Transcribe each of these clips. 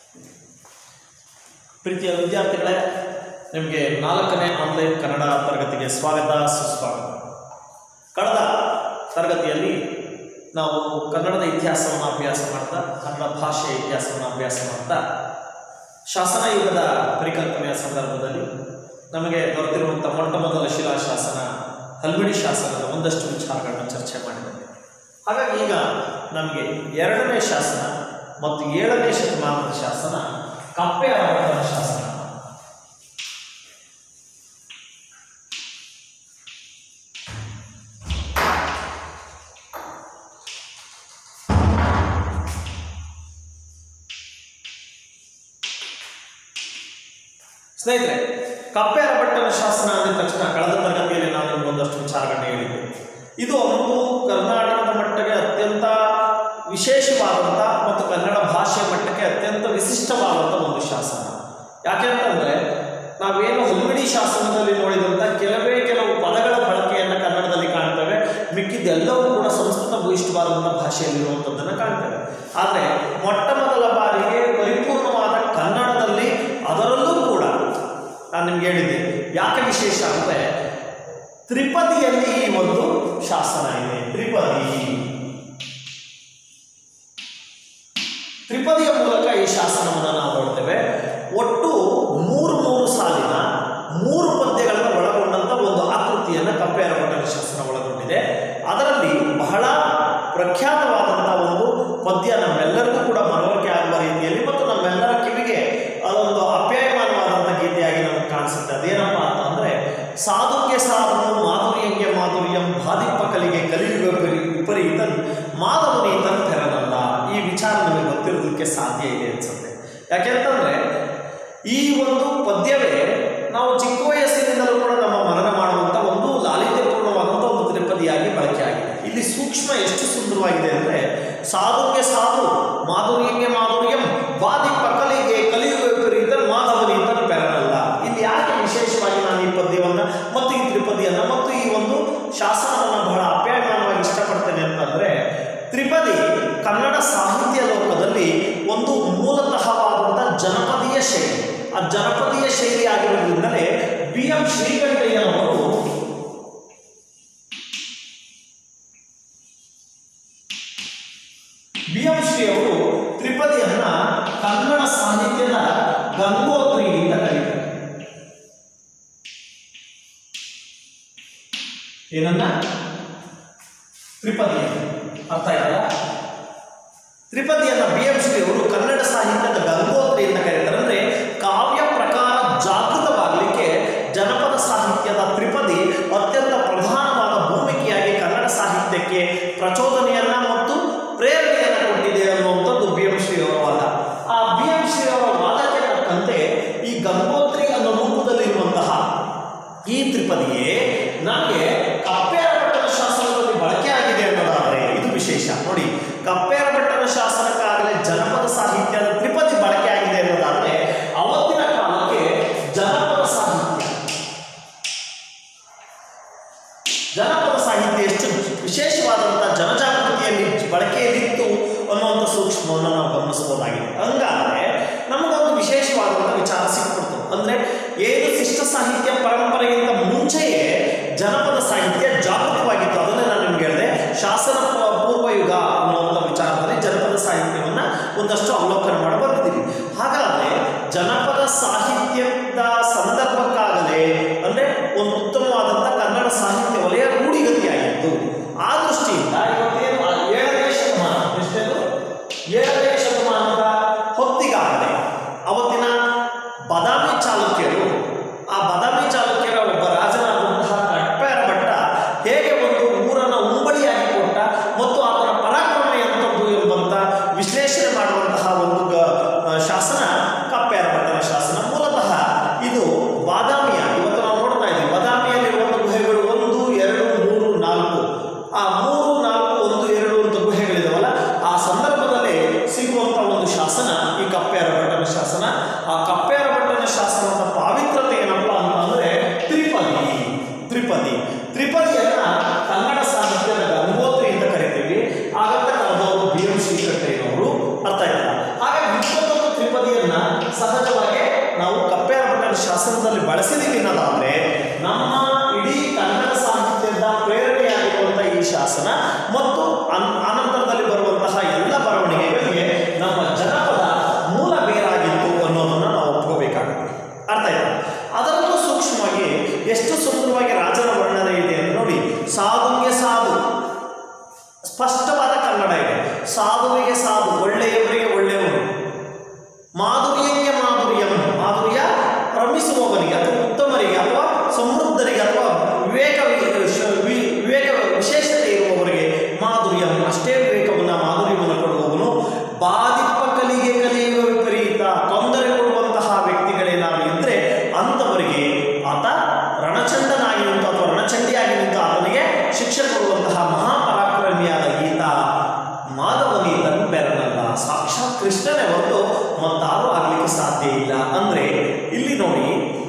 ಪ್ರೀತಿಯ ವಿದ್ಯಾರ್ಥಿಗಳೇ ನಿಮಗೆ ನಾಲ್ಕನೇ ಆನ್ಲೈನ್ ಕನ್ನಡ ತರಗತಿಗೆ ಸ್ವಾಗತ ಸುಸ್ವಾಗತ ಕಳೆದ ತರಗತಿಯಲ್ಲಿ ನಾವು ಕನ್ನಡದ ಇತಿಹಾಸವನ್ನು ಅಭ್ಯಾಸ ಮಾಡ್ತಾ ಕನ್ನಡ ಭಾಷೆಯ ಇತಿಹಾಸವನ್ನು ಅಭ್ಯಾಸ ಮಾಡ್ತಾ ಶಾಸನ ಯುಗದ ಪರಿಕಲ್ಪನೆಯ ಸಂದರ್ಭದಲ್ಲಿ ನಮಗೆ ದೊರೆತಿರುವಂಥ ಮೊಟ್ಟ ಮೊದಲ ಶಿಲಾಶಾಸನ ಹಲ್ಮಿಡಿ ಶಾಸನದ ಒಂದಷ್ಟು ವಿಚಾರಗಳನ್ನು ಚರ್ಚೆ ಮಾಡಿದ್ದೇವೆ ಹಾಗಾಗಿ ಈಗ ನಮಗೆ ಎರಡನೇ ಶಾಸನ ಮತ್ತು ಏಳನೇ ಶತಮಾನದ ಶಾಸನ ಕಪ್ಪೆ ಅರವತ್ತರ ಶಾಸನ ಸ್ನೇಹಿತರೆ ಕಪ್ಪೆ ಅರಬಟ್ಟನ ಶಾಸನ ಅಂದ ತಕ್ಷಣ ಕಳೆದ ತರಗತಿಯಲ್ಲಿ ನಾನು ನಿಮ್ಗೆ ಒಂದಷ್ಟು ವಿಚಾರಗಳನ್ನ ಹೇಳಿದ್ದೆ ಇದು ಒಂದು ಕರ್ನಾಟಕದ ಮಟ್ಟಿಗೆ ಅತ್ಯಂತ ವಿಶೇಷವಾದಂಥ ಮತ್ತು ಕನ್ನಡ ಭಾಷೆಯ ಮಟ್ಟಕ್ಕೆ ಅತ್ಯಂತ ವಿಶಿಷ್ಟವಾದಂಥ ಒಂದು ಶಾಸನ ಯಾಕೆಂತಂದ್ರೆ ನಾವೇನು ಹಲ್ಮಿಡಿ ಶಾಸನದಲ್ಲಿ ನೋಡಿದಂಥ ಕೆಲವೇ ಕೆಲವು ಪದಗಳ ಬಳಕೆಯನ್ನು ಕನ್ನಡದಲ್ಲಿ ಕಾಣ್ತೇವೆ ಮಿಕ್ಕಿದ್ದೆಲ್ಲವೂ ಕೂಡ ಸಂಸ್ಕೃತ ಭೂಯಿಷ್ಠವಾದಂಥ ಭಾಷೆಯಲ್ಲಿರುವಂಥದ್ದನ್ನು ಕಾಣ್ತೇವೆ ಆದರೆ ಮೊಟ್ಟ ಮೊದಲ ಬಾರಿಗೆ ಪರಿಪೂರ್ಣವಾದ ಕನ್ನಡದಲ್ಲಿ ಅದರಲ್ಲೂ ಕೂಡ ನಾನು ನಿಮ್ಗೆ ಹೇಳಿದ್ದೆ ಯಾಕೆ ವಿಶೇಷ ಅಂದರೆ ತ್ರಿಪದಿಯಲ್ಲಿ ಈ ಒಂದು ಶಾಸನ ಇದೆ ತ್ರಿಪದಿ ತ್ರಿಪದಿಯ ಮೂಲಕ ಈ ಶಾಸನವನ್ನು ನಾವು ನೋಡ್ತೇವೆ ಒಟ್ಟು ಮೂರು ಮೂರು ಸಾಲಿನ ಮೂರು ಪದ್ಯಗಳನ್ನು ಒಳಗೊಂಡಂತ ಒಂದು ಆಕೃತಿಯನ್ನು ಕಪ್ಪೆ ಅರಬಟ್ಟನ ಶಾಸನ ಒಳಗೊಂಡಿದೆ ಅದರಲ್ಲಿ ಬಹಳ ಪ್ರಖ್ಯಾತವಾದಂತಹ ಒಂದು ಪದ್ಯ ನಮ್ಮೆಲ್ಲರಿಗೂ ಕೂಡ ಮನವರಿಕೆ ಆಗುವ ರೀತಿಯಲ್ಲಿ ಮತ್ತು ನಮ್ಮೆಲ್ಲರ ಕಿವಿಗೆ ಅದೊಂದು ಅಪ್ಯಾಯಮಾನವಾದಂಥ ಗೀತೆಯಾಗಿ ನಮಗೆ ಕಾಣಿಸುತ್ತೆ ಅದೇನಪ್ಪ ಅಂತಂದ್ರೆ ಸಾಧುಗೆ ಸಾಧು ಮಾಧುರ್ಯಂಗೆ ಮಾಧುರ್ಯಂ ಬಾದಿಪ್ಪ ಕಲಿಗೆ ಕಲಿಯುಗ ವಿಪರಿ- ವಿಪರೀತನ್ ಮಾಧವನೀತನ್ ತೆರನಲ್ಲ ಈ ವಿಚಾರ ನಮಗೆ ಗೊತ್ತಿರೋದಕ್ಕೆ ಸಾಧ್ಯ ಇದೆ ಅನ್ಸುತ್ತೆ ಯಾಕೆಂತಂದ್ರೆ ಈ ಒಂದು ಪದ್ಯವೇ ನಾವು ಚಿಕ್ಕ ವಯಸ್ಸಿನಿಂದಲೂ ಕೂಡ ನಮ್ಮ ಮನನ ಮಾಡುವಂಥ ಒಂದು ಲಾಲಿತ್ಯಪೂರ್ಣವಾದಂಥ ಒಂದು ತ್ರಿಪದಿಯಾಗಿ ಬಳಕೆಯಾಗಿದೆ ಇಲ್ಲಿ ಸೂಕ್ಷ್ಮ ಎಷ್ಟು ಸುಂದರವಾಗಿದೆ ಅಂದರೆ ಸಾಧುಗೆ ಸಾಧು ಮಾಧುರ್ಯಂಗೆ ಮಾಧುರ್ಯಂ ಬಾದಿಪ್ಪ ಕಲಿಗೆ ಕಲಿಯುಗ ವಿಪರೀತ ಮಾಧವನೀತನ್ ಪೆರನಲ್ಲ ಇಲ್ಲಿ ಯಾಕೆ ವಿಶೇಷವಾಗಿ ನಾನು ಈ ಪದ್ಯವನ್ನು ಮತ್ತು ಈ ತ್ರಿಪದಿಯನ್ನು ಮತ್ತು ಈ ಒಂದು ಶಾಸನವನ್ನು ಬಹಳ ಅಪ್ಯಾಯಮಾನವಾಗಿ ಇಷ್ಟಪಡ್ತೇನೆ ಅಂತಂದ್ರೆ ತ್ರಿಪದಿ ಕನ್ನಡ ಸಾಹಿತ್ಯ ಲೋಕದಲ್ಲಿ ಒಂದು ಮೂಲತಃವಾದಂಥ ಜನಪದೀಯ ಶೈಲಿ ಆ ಜನಪದೀಯ ಶೈಲಿ ಆಗಿರೋದ್ರಿಂದಲೇ ಬಿ ಎಂ ಶ್ರೀಕಂಠಯ್ಯನವರು ಬಿ ಎಂ ಶ್ರೀ ಅವರು ತ್ರಿಪದಿಯನ್ನ ಕನ್ನಡ ಸಾಹಿತ್ಯದ ಗಂಗೋತ್ರಿ ಅಂತ ಕರೀತಾರೆ ಏನನ್ನ ತ್ರಿಪದಿ ಅರ್ಥ ಆಯ್ತಲ್ಲ ತ್ರಿಪದಿಯನ್ನ ಬಿ ಎಂ ಶ್ರೀ ಅವರು ಕನ್ನಡ ಸಾಹಿತ್ಯದ ಗಂಗೋತ್ರಿ ಅಂತ ಕರೀತಾರೆ ಅಂದ್ರೆ ಕಾವ್ಯ ಪ್ರಕಾರ ಜಾಗೃತವಾಗಲಿಕ್ಕೆ ಜನಪದ ಸಾಹಿತ್ಯದ ತ್ರಿಪದಿ ಅತ್ಯಂತ ಪ್ರಧಾನವಾದ ಭೂಮಿಕೆಯಾಗಿ ಕನ್ನಡ ಸಾಹಿತ್ಯಕ್ಕೆ ಪ್ರಚೋದನೆಯನ್ನ ಮತ್ತು ಪ್ರೇರಣೆಯನ್ನು ಕೊಟ್ಟಿದೆ ಅನ್ನುವಂಥದ್ದು ಬಿ ಎಂ ಶ್ರೀ ಅವರ ವಾದ ಆ ಬಿ ಎಂ ಶ್ರೀ ಅವರ ವಾದಕ್ಕೆ ತಕ್ಕಂತೆ ಈ ಗಂಗೋತ್ರಿ ಅನ್ನೋ ರೂಪದಲ್ಲಿರುವಂತಹ ಈ ತ್ರಿಪದಿಯೇ ನಮಗೆ ಕಪ್ಪೆರಬಟ್ಟನ ಶಾಸನದಲ್ಲಿ ಬಳಕೆಯಾಗಿದೆ ಅನ್ನೋದಾದರೆ ಇದು ವಿಶೇಷ ನೋಡಿ ಕಪ್ಪೆರಬಟ್ಟನ ಶಾಸನಕ್ಕಾಗಲೇ ಜನಪದ ಸಾಹಿತ್ಯದ ತ್ರಿಪದಿ ಬಳಕೆಯಾಗಿದೆ ಅನ್ನೋದಾದರೆ ಅವತ್ತಿನ ಕಾಲಕ್ಕೆ ಜನಪದ ಸಾಹಿತ್ಯ ಜನಪದ ಸಾಹಿತ್ಯ ಎಷ್ಟು ವಿಶೇಷವಾದಂಥ ಜನಜಾಗೃತಿಯಲ್ಲಿ ಬಳಕೆಯಲ್ಲಿತ್ತು ಅನ್ನುವಂಥ ಸೂಕ್ಷ್ಮವನ್ನು ನಾವು ಗಮನಿಸಬಹುದಾಗಿದೆ ಹಂಗಾದ್ರೆ ನಮಗೊಂದು ವಿಶೇಷವಾದಂಥ ವಿಚಾರ ಸಿಕ್ಬಿಡ್ತು ಅಂದ್ರೆ ಏನು ಶಿಷ್ಟ ಸಾಹಿತ್ಯ ಪರಂಪರೆಗಿಂತ ಮುಂಚೆಯೇ ಜನಪದ ಸಾಹಿತ್ಯ ಜಾಗೃತವಾಗಿತ್ತು ಅದನ್ನೇ ನಾನು ನಿಮ್ಗೆ ಹೇಳಿದೆ ಶಾಸನ ಪ- ಪೂರ್ವ ಯುಗ ಅನ್ನುವಂಥ ವಿಚಾರದಲ್ಲಿ ಜನಪದ ಸಾಹಿತ್ಯವನ್ನ ಒಂದಷ್ಟು ಅವಲೋಕನ ಮಾಡಿ ಬಂದಿದ್ದೀವಿ ಹಾಗಾದ್ರೆ ಜನಪದ ಸಾಹಿತ್ಯದ ಸಂದರ್ಭಕ್ಕಾಗಲೇ ಅಂದ್ರೆ ಒಂದು ಉತ್ತಮವಾದಂಥ ಕನ್ನಡ ಸಾಹಿತ್ಯ ವಲಯ ರೂಢಿಗತಿಯಾಗಿತ್ತು ಆ ದೃಷ್ಟಿಯಿಂದ ಇವತ್ತೇನು ಆ ಏಳನೇ ಶತಮಾನ ಎಷ್ಟೇನು ಏಳನೇ ಶತಮಾನದ ಹೊತ್ತಿಗಾಗಲೇ ಅವತ್ತಿನ ಬದಾಮಿ ಚಾಲುಕ್ಯರು ಆ ಬದಾಮಿ ಚಾಲುಕ್ಯರ ಒಬ್ಬ ರಾಜನಾದಂತಹ ಕಟ್ಪೆರ ಭಟ್ಟ ಹೇಗೆ ಒಂದು ಊರನ್ನ ಉಂಬಳಿಯಾಗಿ ಕೊಟ್ಟ ಮತ್ತು ಆತನ ಪರಾಕ್ರಮ ಎಂಥದ್ದು ಎಂಬಂತ ವಿಶ್ಲೇಷಣೆ ಮಾಡುವಂತಹ ಒಂದು ಗ- ಆ, ಶಾಸನ ಕಪ್ಪೆರ ಭಟ್ಟನ ಶಾಸನ ಮೂಲತಃ ಇದು ಬಾದಾಮಿಯ ಇವತ್ತು ನಾವು ನೋಡ್ತಾ ಇದ್ದೀವಿ ಬಾದಾಮಿಯಲ್ಲಿರುವಂಥ ಗುಹೆಗಳು ಒಂದು ಎರಡು ಮೂರು ನಾಲ್ಕು ಆ ಮೂರು ನಾಲ್ಕು ಒಂದು ಪದಿಯನ್ನ ಸಹಜವಾಗಿ ನಾವು ಕಪ್ಪೆಯರಪಟ್ಟಣ ಶಾಸನದಲ್ಲಿ ಬಳಸಿದೀವಿ ಅನ್ನೋದಾದ್ರೆ ನಮ್ಮ ಇಡೀ ಕನ್ನಡ ಸಾಹಿತ್ಯದ ಪ್ರೇರಣೆಯಾಗಿರುವಂತಹ ಈ ಶಾಸನ ಮತ್ತು ಅನ್- ಅನಂತರದಲ್ಲಿ ಬರುವಂತಹ ಎಲ್ಲ ಬರವಣಿಗೆಗಳಿಗೆ ನಮ್ಮ ಜನಪದ ಮೂಲ ಬೇರಾಗಿತ್ತು ಅನ್ನೋದನ್ನ ನಾವು ಒಪ್ಕೋಬೇಕಾಗುತ್ತೆ ಅರ್ಥ ಆಯ್ತಾ ಅದರಲ್ಲೂ ಸೂಕ್ಷ್ಮವಾಗಿ ಎಷ್ಟು ಸುಂದರವಾಗಿ ರಾಜನ ವರ್ಣನೆ ಇದೆ ಅಂತ ನೋಡಿ ಸಾಧುಗೆ ಸಾಧು ಸ್ಪಷ್ಟವಾದ ಕನ್ನಡ ಇದೆ ಸಾಧುವಿಗೆ ಸಾಧು ಒಳ್ಳೆಯವರಿಗೆ ಒಳ್ಳೆಯವರು ಮಾಧುರ್ಯಕ್ಕೆ ಮಾಧುರ್ಯಂ ಮಾಧುರ್ಯ ರಮಿಸುವವನಿಗೆ ಅಥವಾ ಉತ್ತಮರಿಗೆ ಅಥವಾ ಸಮೃದ್ಧರಿಗೆ ಅಥವಾ ವಿವೇಕ ವಿ- ವಿ- ವಿವೇಕ ವಿಶೇಷತೆ ಇರುವವರಿಗೆ ಮಾಧುರ್ಯಂ ಅಷ್ಟೇ ವಿವೇಕವನ್ನು ಮಾಧುರ್ಯವನ್ನು ಕೊಡುವವನು ಬಾಧಿಪ್ಪ ಕಲಿಗೆ ಕಲಿಯುವ ವಿಪರೀತ ತೊಂದರೆ ಕೊಡುವಂತಹ ವ್ಯಕ್ತಿಗಳೇನಾದ್ರು ಇದ್ರೆ ಅಂಥವರಿಗೆ ಆತ ರಣಚಂಡನಾಗಿ ನಿಂತು ಅಥವಾ ರಣಚಂಡಿಯಾಗಿ ನಿಂತು ಆತನಿಗೆ ಶಿಕ್ಷೆ ಕೊಡುವಂತಹ ಮಹಾಪರಾಕ್ರಮಿಯಾದ ಈತ ಮಾಧವನೀತನು ಬೆರನಲ್ಲ ಸಾಕ್ಷಾತ್ ಕೃಷ್ಣನೇ ಹೊರತು ಮತ್ತಾರು ಆಗ್ಲಿಕ್ಕೆ ಸಾಧ್ಯ ಇಲ್ಲ ಅಂದ್ರೆ ಇಲ್ಲಿ ನೋಡಿ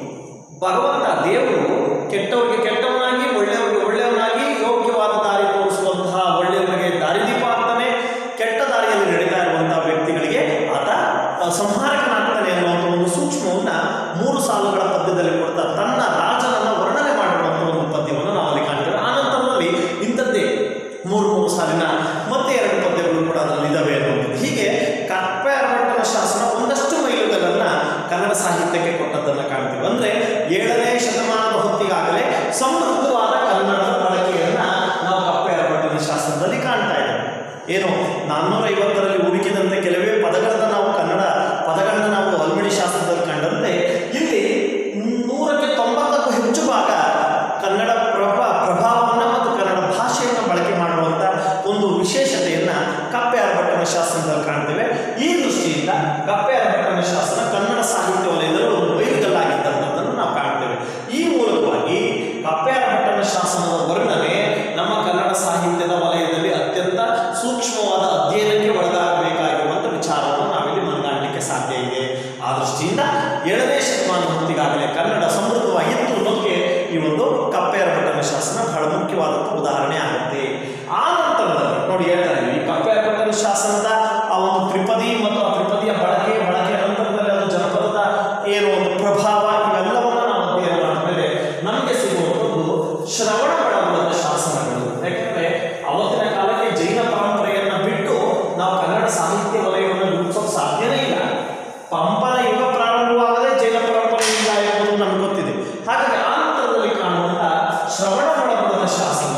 ಭಗವಂತ ದೇವರು ಕೆಟ್ಟವರಿಗೆ ಕೆಟ್ಟವನಾಗಿ ಒಳ್ಳೆಯವರಿಗೆ ಒಳ್ಳೆಯವನಾಗಿ ಯೋಗ್ಯವಾದ ದಾರಿ ತೋರಿಸುವಂತಹ ಒಳ್ಳೆಯವರಿಗೆ ದಾರಿದೀಪ ಆಗ್ತಾನೆ ಕೆಟ್ಟ ದಾರಿಯಲ್ಲಿ ನಡೀತಾ ಇರುವಂತಹ ವ್ಯಕ್ತಿಗಳಿಗೆ ಆತ ಆ, ಸಂಹಾರಕನಾಗ್ತಾನೆ ಅನ್ನುವಂಥ ಒಂದು ಸೂಕ್ಷ್ಮವನ್ನ ಮೂರು ಸಾಲುಗಳ ಪದ್ಯದಲ್ಲಿ ಕೊಡ್ತಾ ತನ್ನ ರಾಜನನ್ನ ವರ್ಣನೆ ಮಾಡಿರುವಂತಹ ಒಂದು ಪದ್ಯವನ್ನು ನಾವು ಅಲ್ಲಿ ಕಾಣ್ತೇವೆ ಆನಂತರದಲ್ಲಿ ಇಂಥದ್ದೇ ಮೂರು ಮೂರು ಸಾಲಿನ ಮತ್ತೆ ಎರಡು ಪದ್ಯಗಳು ಕೂಡ ಅದರಲ್ಲಿ ಇದಾವೆ ಅನ್ನುವಂಥದ್ದು ಹೀಗೆ ಕಪ್ಪೆ ಅರವಟ್ಟನ ಶಾಸನ ಒಂದಷ್ಟು ಮೈಲುಗಲ್ಲನ್ನ ಕನ್ನಡ ಸಾಹಿತ್ಯಕ್ಕೆ ಕೊಟ್ಟದ್ದನ್ನು ಕಾಣ್ತೀವಿ ಅಂದ್ರೆ ಏಳನೇ ಶತಮಾನದ ಹೊತ್ತಿಗಾಗಲೇ ಸಮೃದ್ಧವಾದ ಕನ್ನಡದ ಬಳಕೆಯನ್ನ ನಾವು ಕಪ್ಪೆ ಅರವಟ್ಟನ ಶಾಸನದಲ್ಲಿ ಕಾಣ್ತಾ ಇದ್ದೇವೆ ಏನು ನಾನ್ನೂರ ಐವತ್ತರಲ್ಲಿ ಹುಡುಕಿದಂತೆ ಕೆಲವೇ ಪದಗಳನ್ನ ನಾವು ಕನ್ನಡ ಪದಗಳನ್ನ ನಾವು ಅಲ್ಮಿಡಿ ಶಾಸ್ತ್ರದಲ್ಲಿ ಕಂಡಂತೆ ಇಲ್ಲಿ ನೂರಕ್ಕೆ ತೊಂಬತ್ತಕ್ಕೂ ಹೆಚ್ಚು ಭಾಗ ಕನ್ನಡ ಪ್ರಭ ಪ್ರಭಾವವನ್ನು ಮತ್ತು ಕನ್ನಡ ಭಾಷೆಯನ್ನು ಬಳಕೆ ಮಾಡುವಂಥ ಒಂದು ವಿಶೇಷತೆಯನ್ನ ಕಪ್ಪೆ ಅರಭಟ್ಟನ ಶಾಸನದಲ್ಲಿ ಕಾಣ್ತೇವೆ ಈ ದೃಷ್ಟಿಯಿಂದ ಕಪ್ಪೆ ಅರಭಟ್ಟನ ಶಾಸನ ಕನ್ನಡ ಸಾಹಿತ್ಯ ವಲಯದಲ್ಲಿ ಒಂದು ಬೈರುಗಲ್ಲಾಗಿದ್ದಂಥದ್ದನ್ನು ನಾವು ಕಾಣ್ತೇವೆ ಈ ಮೂಲಕವಾಗಿ ಕಪ್ಪೆ ಅರಭಟ್ಟನ ಶಾಸನದ ವರ್ಣನೆ ನಮ್ಮ ಕನ್ನಡ ಸಾಹಿತ್ಯದ ವಲಯದಲ್ಲಿ ಅತ್ಯಂತ ಸೂಕ್ಷ್ಮವಾದ ಅಧ್ಯಯನಕ್ಕೆ ಒಳಗಾಗಬೇಕಾಗಿರುವಂಥ ವಿಚಾರವನ್ನು ನಾವಿಲ್ಲಿ ಮನಗಾಣಲಿಕ್ಕೆ ಸಾಧ್ಯ ಇದೆ ಆ ದೃಷ್ಟಿಯಿಂದ ಏಳನೇ ಶತಮಾನ ಹೊತ್ತಿಗಾಗಲೇ ಕನ್ನಡ ಸಮೃದ್ಧವಾಗಿತ್ತು ಅನ್ನೋದಕ್ಕೆ ಈ ಒಂದು ಕಪ್ಪೆಯರ ಪಟ್ಟಣ ಶಾಸನ ಬಹಳ ಮುಖ್ಯವಾದಂಥ ಉದಾಹರಣೆ ಆಗುತ್ತೆ ಆ ನಂತರದಲ್ಲಿ ನೋಡಿ ಹೇಳ್ತಾರೆ ಈ ಕಪ್ಪೆಯರ ಪಟ್ಟಣ ಶಾಸನದ ಆ ಒಂದು ತ್ರಿಪದಿ ಮತ್ತು ಆ ತ್ರಿಪದಿಯ ಬಳಕೆ ಬಳಕೆ ನಂತರದಲ್ಲಿ ಅದು ಜನಪದದ ಏನು ಒಂದು ಪ್ರಭಾವ ಇವೆಲ್ಲವನ್ನ ನಾವು ಅಧ್ಯಯನ ಮಾಡಿದ್ಮೇಲೆ ನಮಗೆ ಸಿಗುವಂಥದ್ದು ಶ್ರವಣ ಬೆಳಗೊಳದ ಶಾಸನಗಳು ಯಾಕಂದ್ರೆ ಅವತ್ತಿನ ಕಾಲಕ್ಕೆ ಜೈನ ಪರಂಪರೆಯನ್ನ ಬಿಟ್ಟು ನಾವು ಕನ್ನಡ ಸಾಹಿತ್ಯ ವಲಯವನ್ನು ರೂಪಿಸೋಕೆ ಸಾಧ್ಯನೇ ಇಲ್ಲ ಪಂಪನ ಯುಗ ಪ್ರಾರಂಭವಾಗದೆ ಜೈನ ಪರಂಪರೆ ಇಲ್ಲ ಎಂಬುದು ನಮ್ಗೆ ಗೊತ್ತಿದೆ ಹಾಗಾಗಿ ಆ ನಂತರದಲ್ಲಿ ಕಾಣುವಂತ ಶ್ರವಣ ಬೆಳಗೊಳದ ಶಾಸನ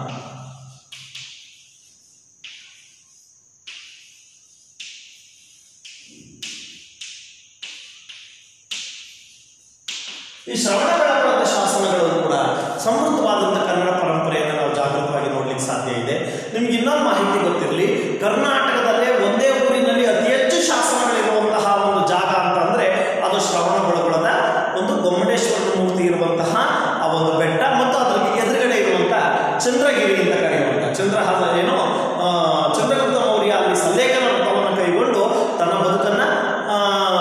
ಈ ಶ್ರವಣ ಬೆಳಗೊಳದ ಶಾಸನಗಳು ಕೂಡ ಸಮೃದ್ಧವಾದಂಥ ಕನ್ನಡ ಪರಂಪರೆಯನ್ನು ನಾವು ಜಾಗೃತವಾಗಿ ನೋಡ್ಲಿಕ್ಕೆ ಸಾಧ್ಯ ಇದೆ ನಿಮ್ಗೆ ಇನ್ನೊಂದು ಮಾಹಿತಿ ಗೊತ್ತಿರಲಿ ಕರ್ನಾಟಕದಲ್ಲೇ ಒಂದೇ ಊರಿನಲ್ಲಿ ಅತಿ ಹೆಚ್ಚು ಶಾಸನಗಳಿರುವಂತಹ ಒಂದು ಜಾಗ ಅಂತಂದ್ರೆ ಅದು ಶ್ರವಣ ಬೆಳಗೊಳದ ಒಂದು ಗೊಮ್ಮಟೇಶ್ವರನ ಮೂರ್ತಿ ಇರುವಂತಹ ಆ ಒಂದು ಬೆಟ್ಟ ಮತ್ತು ಅದರ ಎದುರುಗಡೆ ಇರುವಂತಹ ಚಂದ್ರಗಿರಿ ಅಂತ ಕರೆಯುವಂಥ ಚಂದ್ರಹಾಸ ಏನು ಆ, ಚಂದ್ರಗುಪ್ತ ಮೌರ್ಯ ಅಲ್ಲಿ ಸಲ್ಲೇಖನ ವ್ರತವನ್ನು ಕೈಗೊಂಡು ತನ್ನ ಬದುಕನ್ನ ಆ,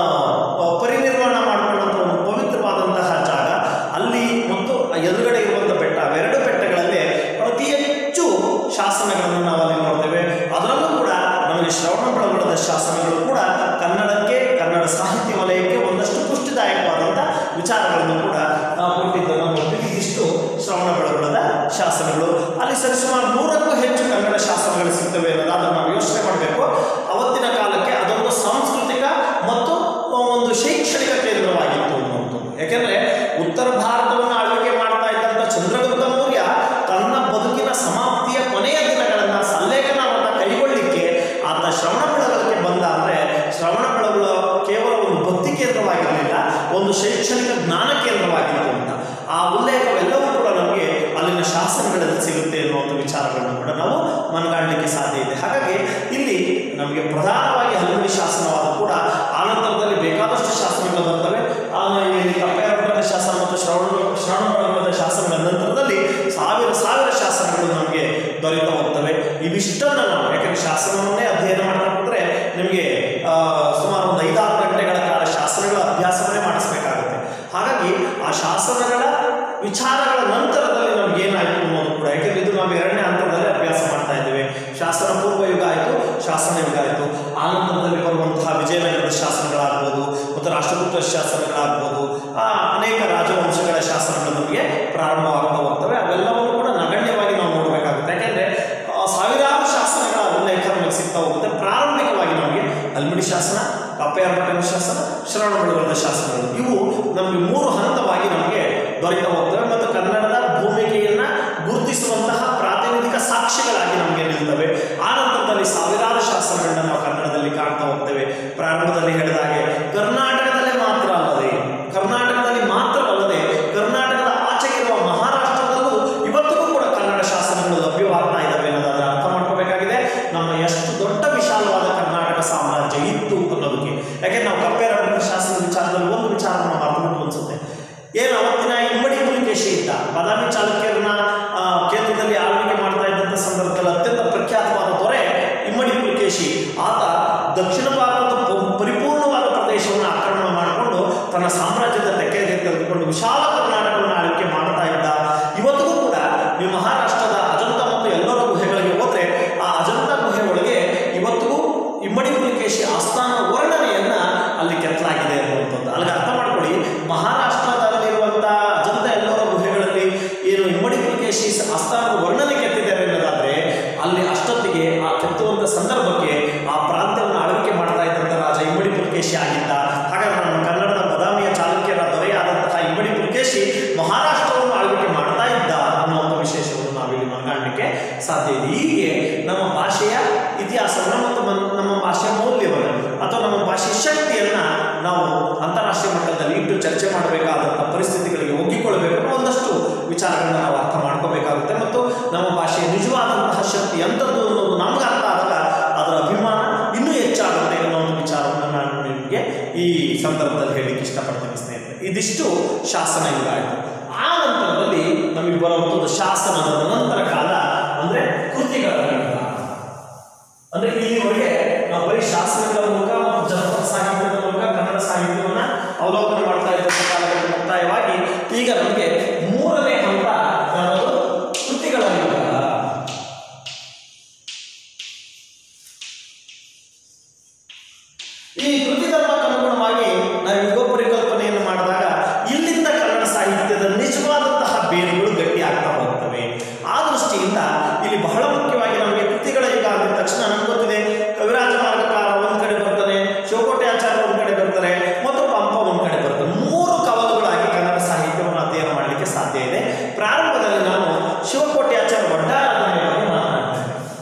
ಪರಿನಿರ್ವಾಣ ಮಾಡಿಕೊಂಡಂಥ ಒಂದು ಪವಿತ್ರವಾದಂತಹ ಜಾಗ ಅಲ್ಲಿ ಮತ್ತು ಆ ಎದುರುಗಡೆ ಇರುವಂಥ ಬೆಟ್ಟ ಅವೆರಡು ಬೆಟ್ಟಗಳಲ್ಲಿ ಅತಿ ಹೆಚ್ಚು ಶಾಸನಗಳನ್ನು ನಾವು ಅಲ್ಲಿ ನೋಡ್ತೇವೆ ಅದರಲ್ಲೂ ಕೂಡ ನಮಗೆ ಶ್ರವಣ ಬೆಳಗೊಳದ ಶಾಸನಗಳು ಕೂಡ ಕನ್ನಡಕ್ಕೆ ಕನ್ನಡ ಸಾಹಿತ್ಯ ವಲಯಕ್ಕೆ ಒಂದಷ್ಟು ಪುಷ್ಟಿದಾಯಕವಾದಂಥ ವಿಚಾರಗಳನ್ನು ಕೂಡ ನಾವು ಕೊಟ್ಟಿದ್ದನ್ನು ನೋಡ್ತೀವಿ ಇದಿಷ್ಟು ಶ್ರವಣ ಬೆಳಗೊಳದ ಶಾಸನಗಳು ಅಲ್ಲಿ ಸರಿಸುಮಾರು ನೂರಕ್ಕೂ ಹೆಚ್ಚು ಕನ್ನಡ ಶಾಸನಗಳು ಸಿಗ್ತವೆ ಅನ್ನೋದಾದ್ರೆ ನಾವು ಯೋಚನೆ ಮಾಡಬೇಕು ಅವತ್ತಿನ ಕಾಲಕ್ಕೆ ಅದೊಂದು ಸಾಂಸ್ಕೃತಿಕ ಮತ್ತು ಒಂದು ಶೈಕ್ಷಣಿಕ ಕೇಂದ್ರವಾಗಿತ್ತು ಅನ್ನುವಂಥದ್ದು ಯಾಕೆಂದ್ರೆ ಉತ್ತರ ಭಾರತವನ್ನು ಆಳ್ವಿಕೆ ಮಾಡ್ತಾ ಇದ್ದಂಥ ಚಂದ್ರಗುಪ್ತ ಮೌರ್ಯ ತನ್ನ ಬದುಕಿನ ಸಮಾಪ್ತಿಯ ಕೊನೆಯ ದಿನಗಳನ್ನ ಸಲ್ಲೇಖನವನ್ನು ಕೈಗೊಳ್ಳಿಕ್ಕೆ ಆತ ಶ್ರವಣ ಬೆಳಗೊಳಕ್ಕೆ ಬಂದ ಅಂದ್ರೆ ಶ್ರವಣ ಬೆಳಗೊಳ ಕೇವಲ ಒಂದು ಭಕ್ತಿ ಕೇಂದ್ರವಾಗಿರಲಿಲ್ಲ ಒಂದು ಶೈಕ್ಷಣಿಕ ಜ್ಞಾನ ಕೇಂದ್ರವಾಗಿತ್ತು ಅಂತ ಆ ಉಲ್ಲೇಖವೆಲ್ಲವೂ ಕೂಡ ನಮಗೆ ಅಲ್ಲಿನ ಶಾಸನಗಳಲ್ಲಿ ಸಿಗುತ್ತೆ ಅನ್ನುವಂಥ ವಿಚಾರಗಳನ್ನು ಕೂಡ ನಾವು ಮನಗಾಣಲಿಕ್ಕೆ ಸಾಧ್ಯ ಇದೆ ಹಾಗಾಗಿ ಇಲ್ಲಿ ನಮಗೆ ಪ್ರಧಾನವಾಗಿ ಹಲ್ಮಿಡಿ ಶಾಸನವಾದ ಕೂಡ ಆನಂತರದಲ್ಲಿ ಬೇಕಾದಷ್ಟು ಶಾಸನಗಳು ಬರ್ತವೆ ಆಮೇಲೆ ಇಲ್ಲಿ ಕಪ್ಪೆರಪಟ್ಟಣ ಶಾಸನ ಮತ್ತು ಶ್ರವಣ ಶ್ರವಣ ಬೆಳಗೊಳದ ಶಾಸನಗಳ ನಂತರದಲ್ಲಿ ಸಾವಿರ ಸಾವಿರ ಶಾಸನಗಳು ನಮಗೆ ದೊರೆತಾ ಹೋಗ್ತವೆ ಇವಿಷ್ಟನ್ನು ನಾವು ಯಾಕಂದ್ರೆ ಶಾಸನವನ್ನೇ ಅಧ್ಯಯನ ಮಾಡ್ತಾ ಹೋದ್ರೆ ನಿಮಗೆ ಆ, ಸುಮಾರು ಒಂದು ಐದಾರು ಗಂಟೆಗಳ ಕಾಲ ಶಾಸನಗಳ ಅಭ್ಯಾಸವನ್ನೇ ಮಾಡಿಸ್ಬೇಕಾಗುತ್ತೆ ಹಾಗಾಗಿ ಆ ಶಾಸನಗಳ ವಿಚಾರಗಳ ನಂತರದಲ್ಲಿ ನಮ್ಗೆ ಏನಾಯಿತು ಅನ್ನೋದು ಕೂಡ ಯಾಕೆಂದ್ರೆ ಇದು ನಾವು ಎರಡನೇ ಹಂತದಲ್ಲಿ ಅಭ್ಯಾಸ ಮಾಡ್ತಾ ಇದ್ದೇವೆ ಶಾಸನ ಪೂರ್ವ ಯುಗ ಆಯಿತು ಶಾಸನ ಯುಗ ಆಯಿತು ಆ ನಂತರದಲ್ಲಿ ಬರುವಂತಹ ವಿಜಯನಗರ ಸಾಮ್ರಾಜ್ಯದ ಶಾಸನಗಳಾಗ್ಬೋದು ಮತ್ತು ರಾಷ್ಟ್ರಕೂಟ ಶಾಸನಗಳಾಗ್ಬೋದು ಆ, ಅನೇಕ ರಾಜವಂಶಗಳ ಶಾಸನಗಳು ನಮಗೆ ಪ್ರಾರಂಭವಾಗ್ತಾ ಹೋಗ್ತವೆ ಅವೆಲ್ಲವನ್ನು ಕೂಡ ನಗಣ್ಯವಾಗಿ ನಾವು ನೋಡಬೇಕಾಗುತ್ತೆ ಯಾಕೆಂದರೆ ಸಾವಿರಾರು ಶಾಸನಗಳ ಉಲ್ಲೇಖ ನಮಗೆ ಸಿಗ್ತಾ ಹೋಗುತ್ತೆ ಪ್ರಾರಂಭಿಕವಾಗಿ ನಮಗೆ ಅಲ್ಮಿಡಿ ಶಾಸನ ಕಪ್ಪೆಯರ್ಪಟ್ಟಣ ಶಾಸನ ಶ್ರವಣಬೆಳಗೊಳದ ಶಾಸನಗಳು ಇವು ನಮಗೆ ಮೂರು ಹಂತವಾಗಿ ನಮಗೆ ದೊರೆತಾ ಹೋಗ್ತವೆ ಮತ್ತು ಕನ್ನಡದ ಭೂಮಿಕೆಯನ್ನು ಗುರುತಿಸುವಂತಹ ಪ್ರಾತಿನಿಧಿಕ ಸಾಕ್ಷ್ಯಗಳಾಗಿ ನಮಗೆ ನಿಲ್ತವೆ ಆ ನಂತರದಲ್ಲಿ ಸಾವಿರಾರು ಶಾಸನಗಳನ್ನ ನಾವು ಕನ್ನಡದಲ್ಲಿ ಕಾಣ್ತಾ ಹೋಗ್ತೇವೆ ಪ್ರಾರಂಭದಲ್ಲಿ ಹೇಳಿದ ಹಾಗೆ ಕರ್ನಾಟಕದಲ್ಲೇ ಮಾತ್ರ ಅಲ್ಲದೆ ಕರ್ನಾಟಕದಲ್ಲಿ ಮಾತ್ರವಲ್ಲದೆ ಕರ್ನಾಟಕದ ಆಚೆಗಿರುವ ಮಹಾರಾಷ್ಟ್ರದಲ್ಲೂ ಇವತ್ತಿಗೂ ಕೂಡ ಕನ್ನಡ ಶಾಸನಗಳು ಲಭ್ಯವಾಗ್ತಾ ಇದ್ದಾವೆ ಅನ್ನೋದಾದ್ರೆ ಅರ್ಥ ಮಾಡ್ಕೋಬೇಕಾಗಿದೆ ನಮ್ಮ ಎಷ್ಟು ದೊಡ್ಡ ವಿಶಾಲವಾದ ಕರ್ನಾಟಕ ಸಾಮ್ರಾಜ್ಯ ಇತ್ತು ಅನ್ನೋದಕ್ಕೆ ಯಾಕೆ ನಾವು ಕಪ್ಪೆರವರ ಶಾಸನದ ವಿಚಾರದಲ್ಲಿ ಒಂದು ವಿಚಾರವನ್ನು ಮರೆತುಬಿಟ್ಟು ಅನ್ಸುತ್ತೆ ಏನು ಅವತ್ತಿನ ಇಮ್ಮಡಿ ಪುಲಿಕೇಶಿ ಇದ್ದ ಬಾದಾಮಿ ಚಾಲುಕ್ಯರನ್ನ ಆ, ಕೇಂದ್ರದಲ್ಲಿ ಆಳ್ವಿಕೆ ಮಾಡ್ತಾ ಇದ್ದಂಥ ಸಂದರ್ಭದಲ್ಲಿ ಅತ್ಯಂತ ಪ್ರಖ್ಯಾತವಾದ ದೊರೆ ಇಮ್ಮಡಿ ಪುಲಿಕೇಶಿ ಆತ ದಕ್ಷಿಣ ಭಾರತದ ಪ- ಪರಿಪೂರ್ಣವಾದ ಪ್ರದೇಶವನ್ನು ಆಕ್ರಮಣ ಮಾಡಿಕೊಂಡು ತನ್ನ ಸಾಮ್ರಾಜ್ಯದ ತೆಕ್ಕೆಗೆ ತೆಗೆದುಕೊಂಡು ವಿಶಾಲ ಕರ್ನಾಟಕವನ್ನು ಆಳ್ವಿಕೆ ಮಾಡ್ತಾ ಇದ್ದ ಇವತ್ತಿಗೂ ಕೂಡ ನೀವು ಮಹಾರಾಷ್ಟ್ರದ ಅಜಂತ ಮತ್ತು ಎಲ್ಲರ ಗುಹೆಗಳಿಗೆ ಹೋದ್ರೆ ಆ ಅಜಂತ ಗುಹೆ ಒಳಗೆ ಇವತ್ತಿಗೂ ಇಮ್ಮಡಿ ಪುಲಿಕೇಶಿ ಆಸ್ಥಾನ ವರ್ಣನೆಯನ್ನ ಅಲ್ಲಿ ಕೆತ್ತಲಾಗಿದೆ ಅನ್ನುವಂಥದ್ದು ಅಲ್ಲಿಗೆ ಅರ್ಥ ಮಾಡ್ಕೊಳ್ಳಿ ಮಹಾರಾಷ್ಟ್ರದಲ್ಲಿರುವಂಥ ಅಜಂತ ಎಲ್ಲರ ಗುಹೆಗಳಲ್ಲಿ ಏನು ಇಮ್ಮಡಿ ಪುಲಿಕೇಶಿ ಆಸ್ಥಾನದ ವರ್ಣನೆ ಕೆತ್ತಿದ್ದಾರೆ ಅನ್ನೋದಾದ್ರೆ ಅಲ್ಲಿ ಅಷ್ಟೊತ್ತಿಗೆ ಆ ಕೆತ್ತುವಂಥ ಸಂದರ್ಭಕ್ಕೆ ಆ ಪ್ರಾಂತ್ಯವನ್ನು ಆಳ್ವಿಕೆ ಮಾಡ್ತಾ ಇದ್ದಂಥ ರಾಜ ಇಮ್ಮಡಿ ಪುಲಿಕೇಶಿ ಆಗಿದ್ದ ಹಾಗಾದ್ರೆ ನಮ್ಮ ಕನ್ನಡದ ಬದಾಮಿಯ ಚಾಲುಕ್ಯರ ದೊರೆಯಾದಂತಹ ಇಮ್ಮಡಿ ಪುಲಿಕೇಶಿ ಮಹಾರಾಷ್ಟ್ರವನ್ನು ಆಳ್ವಿಕೆ ಮಾಡ್ತಾ ಇದ್ದ ಅನ್ನುವಂಥ ವಿಶೇಷವನ್ನು ನಾವಿಲ್ಲಿ ಮನಗಾಣಲಿಕ್ಕೆ ಸಾಧ್ಯ ಇದೆ ಹೀಗೆ ನಮ್ಮ ಭಾಷೆಯ ಇತಿಹಾಸವನ್ನು ಮತ್ತು ಮನ್- ನಮ್ಮ ಭಾಷೆಯ ಮೌಲ್ಯವನ್ನು ಅಥವಾ ನಮ್ಮ ಭಾಷೆಯ ಶಕ್ತಿಯನ್ನ ನಾವು ಅಂತಾರಾಷ್ಟ್ರೀಯ ಮಟ್ಟದಲ್ಲಿ ಇಟ್ಟು ಚರ್ಚೆ ಮಾಡಬೇಕಾದಂಥ ಪರಿಸ್ಥಿತಿಗಳಿಗೆ ಒಗ್ಗಿಕೊಳ್ಳಬೇಕು ಅನ್ನೋ ಒಂದಷ್ಟು ವಿಚಾರಗಳನ್ನ ನಾವು ಅರ್ಥ ಮಾಡ್ಕೋಬೇಕಾಗುತ್ತೆ ಮತ್ತು ನಮ್ಮ ಭಾಷೆಯ ನಿಜವಾದಂತಹ ಶಕ್ತಿ ಎಂಥದ್ದು ಅನ್ನೋದು ನಮ್ಗೆ ಅರ್ಥ ಆದಾಗ ಅದರ ಅಭಿಮಾನ ಇನ್ನೂ ಹೆಚ್ಚಾಗುತ್ತೆ ಅನ್ನೋ ಒಂದು ವಿಚಾರವನ್ನು ನಾನು ನಿಮಗೆ ಈ ಸಂದರ್ಭದಲ್ಲಿ ಹೇಳಲಿಕ್ಕೆ ಇಷ್ಟಪಡ್ತೀನಿ ಸ್ನೇಹಿತರೆ ಇದಿಷ್ಟು ಶಾಸನ ಯುಗ ಆಯಿತು ಆ ನಂತರದಲ್ಲಿ ನಮಗೆ ಬರುವಂಥದ್ದು ಶಾಸನದ ನಂತರ ಕಾಲ ಅಂದ್ರೆ ಕೃತಿಗಳ ಯುಗ ಅಂದ್ರೆ ಇಲ್ಲಿವರೆಗೆ ನಾವು ಬರೀ ಶಾಸನಗಳ ಮೂಲಕ ಮತ್ತು ಜನಪದ ಸಾಹಿತ್ಯದ ಮೂಲಕ ಕನ್ನಡ ಸಾಹಿತ್ಯವನ್ನ ಅವಲೋಕನ ಮಾಡ್ತಾ ಇದ್ದಂಥ ಕಾಲದಲ್ಲಿ ಮುಕ್ತಾಯವಾಗಿ ಈಗ ನಮಗೆ ಮೂರನೇ ಹಂತ ಯಾವುದು ಕೃತಿಗಳ ಯುಗ ಈ ಕೃತಿ ಧರ್ಮಕ್ಕೆ ಅನುಗುಣವಾಗಿ ನಾವು ಯುಗ ಪರಿಕಲ್ಪನೆಯನ್ನು ಮಾಡಿದಾಗ ಇಲ್ಲಿಂದ ಕನ್ನಡ ಸಾಹಿತ್ಯದ ನಿಜವಾದಂತಹ ಬೇರುಗಳು ಗಟ್ಟಿ ಆಗ್ತಾ ಹೋಗ್ತವೆ ಆ ದೃಷ್ಟಿಯಿಂದ ಇಲ್ಲಿ ಬಹಳ ಮುಖ್ಯವಾಗಿ ನಮಗೆ ಕೃತಿಗಳ ಯುಗ ಅಂದ ತಕ್ಷಣ ನಮ್ಗೆ ಗೊತ್ತಿದೆ ಕವಿರಾಜ ಮಾರ್ಗಕಾರ ಒಂದ್ ಕಡೆ ಬರ್ತಾನೆ ಶಿವಕೋಟೆ ಆಚಾರ್ಯ ಒಂದ್ ಕಡೆ ಬರ್ತಾರೆ ಮತ್ತು ಪಂಪ ಒಂದ್ ಕಡೆ ಬರ್ತಾರೆ ಮೂರು ಕವಲುಗಳಾಗಿ ಕನ್ನಡ ಸಾಹಿತ್ಯವನ್ನು ಅಧ್ಯಯನ ಮಾಡಲಿಕ್ಕೆ ಸಾಧ್ಯ ಇದೆ ಪ್ರಾರಂಭದಲ್ಲಿ ನಾನು ಶಿವಕೋಟೆ ಆಚಾರ್ಯ ಒಡ್ಡಾರಾಧನೆ ಬಗ್ಗೆ ಮಾತನಾಡ್ತೇನೆ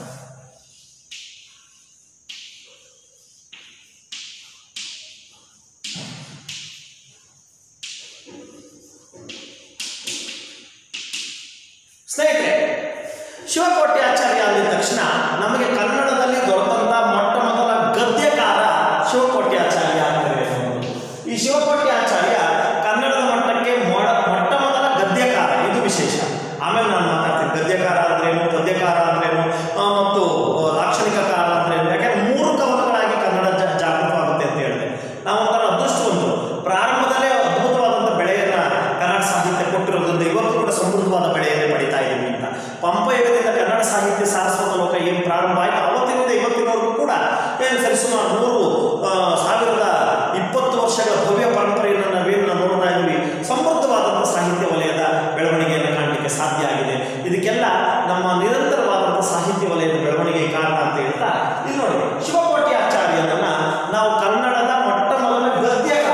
ಸ್ನೇಹಿತರೆ ಶಿವಕೋಟೆ ಆಚಾರ್ಯ ಅಂದಿದ ತಕ್ಷಣ ನಮಗೆ ಕನ್ನಡದಲ್ಲಿ ದೊರೆತಂತ ಮೊಟ್ಟ ಮೊದಲ ಗದ್ಯಕಾರ ಶಿವಕೋಟೆ ಆಚಾರ್ಯ ಆಗ್ತದೆ ಈ ಶಿವಕೋಟೆ ಆಚಾರ್ಯ ಕನ್ನಡದ ಮಟ್ಟಕ್ಕೆ ಮೊಡ ಮೊಟ್ಟ ಮೊದಲ ಗದ್ಯಕಾರ ಇದು ವಿಶೇಷ ಆಮೇಲೆ ನಾನು ಮಾತಾಡ್ತೀನಿ ಗದ್ಯಕಾರ ಅಂದ್ರೇನು ಪದ್ಯಕಾರ ಅಂದ್ರೇನು ಆ, ಮತ್ತು ಆ, ಲಾಕ್ಷಣಿಕಕಾರ ಅಂದ್ರೇನು ಯಾಕಂದ್ರೆ ಮೂರು ಕವನಗಳಾಗಿ ಕನ್ನಡ ಜ- ಜಾಗೃತವಾಗುತ್ತೆ ಅಂತ ಹೇಳಿದೆ ನಾವು ಒಂಥರ ಅದೃಷ್ಟವಂತರು ಪ್ರಾರಂಭದಲ್ಲೇ ಅದ್ಭುತವಾದಂಥ ಬೆಳೆಯನ್ನ ಕನ್ನಡ ಸಾಹಿತ್ಯ ಕೊಟ್ಟಿರೋದ್ರಿಂದ ಇವತ್ತು ಕೂಡ ಸಮೃದ್ಧವಾದ ಬೆಳೆಯನ್ನೇ ಪಡಿತಾ ಇದ್ದೀವಿ ಅಂತ ಪಂಪ ಯುಗದಿಂದ ಕನ್ನಡ ಸಾಹಿತ್ಯ ಸಾರಸ್ವತ ಲೋಕ ಏನು ಪ್ರಾರಂಭ ಆಯಿತು ಅವತ್ತಿನಿಂದ ಇವತ್ತಿನವರೆಗೂ ಕೂಡ ಏನು ಸರಿ ಸುಮಾರು ನೂರು ಆ, ಸಾವಿರದ ಇಪ್ಪತ್ತು ವರ್ಷಗಳ ಭವ್ಯ ಪರಂಪರೆಯನ್ನು ನಾವೇನು ನಾವು ನೋಡ್ತಾ ಇದ್ದೀವಿ ಸಮೃದ್ಧವಾದಂಥ ಸಾಹಿತ್ಯ ವಲಯದ ಬೆಳವಣಿಗೆಯನ್ನು ಕಾಣಲಿಕ್ಕೆ ಸಾಧ್ಯ ಆಗಿದೆ ಇದಕ್ಕೆಲ್ಲ ನಮ್ಮ ನಿರಂತರವಾದಂಥ ಸಾಹಿತ್ಯ ವಲಯದ ಬೆಳವಣಿಗೆ ಕಾರಣ ಅಂತ ಹೇಳ್ತಾ ಇಲ್ಲಿ ನೋಡಿ ಶಿವಕೋಟಿ ಆಚಾರ್ಯನನ್ನ ನಾವು ಕನ್ನಡದ ಮೊಟ್ಟ ಮೊದಲ ಗದ್ಯಕಾರ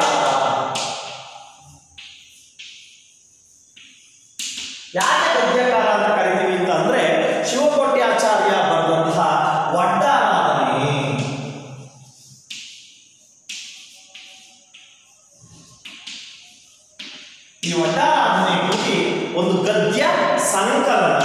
ಯಾಕೆ ಗದ್ಯಕಾರ ಅಂತ ಕರಿತೀವಿ ಅಂತ ಅಂದ್ರೆ ಶಿವಕೋಟಿ ಆಚಾರ್ಯ ಬರೆದಂತಹ ವಡ್ಡಾರಾಧನೆ ಈ ವಡ್ಡಾರಾಧನೆ ಕೃತಿ ಒಂದು ಗದ್ಯ ಸಂಕಲನ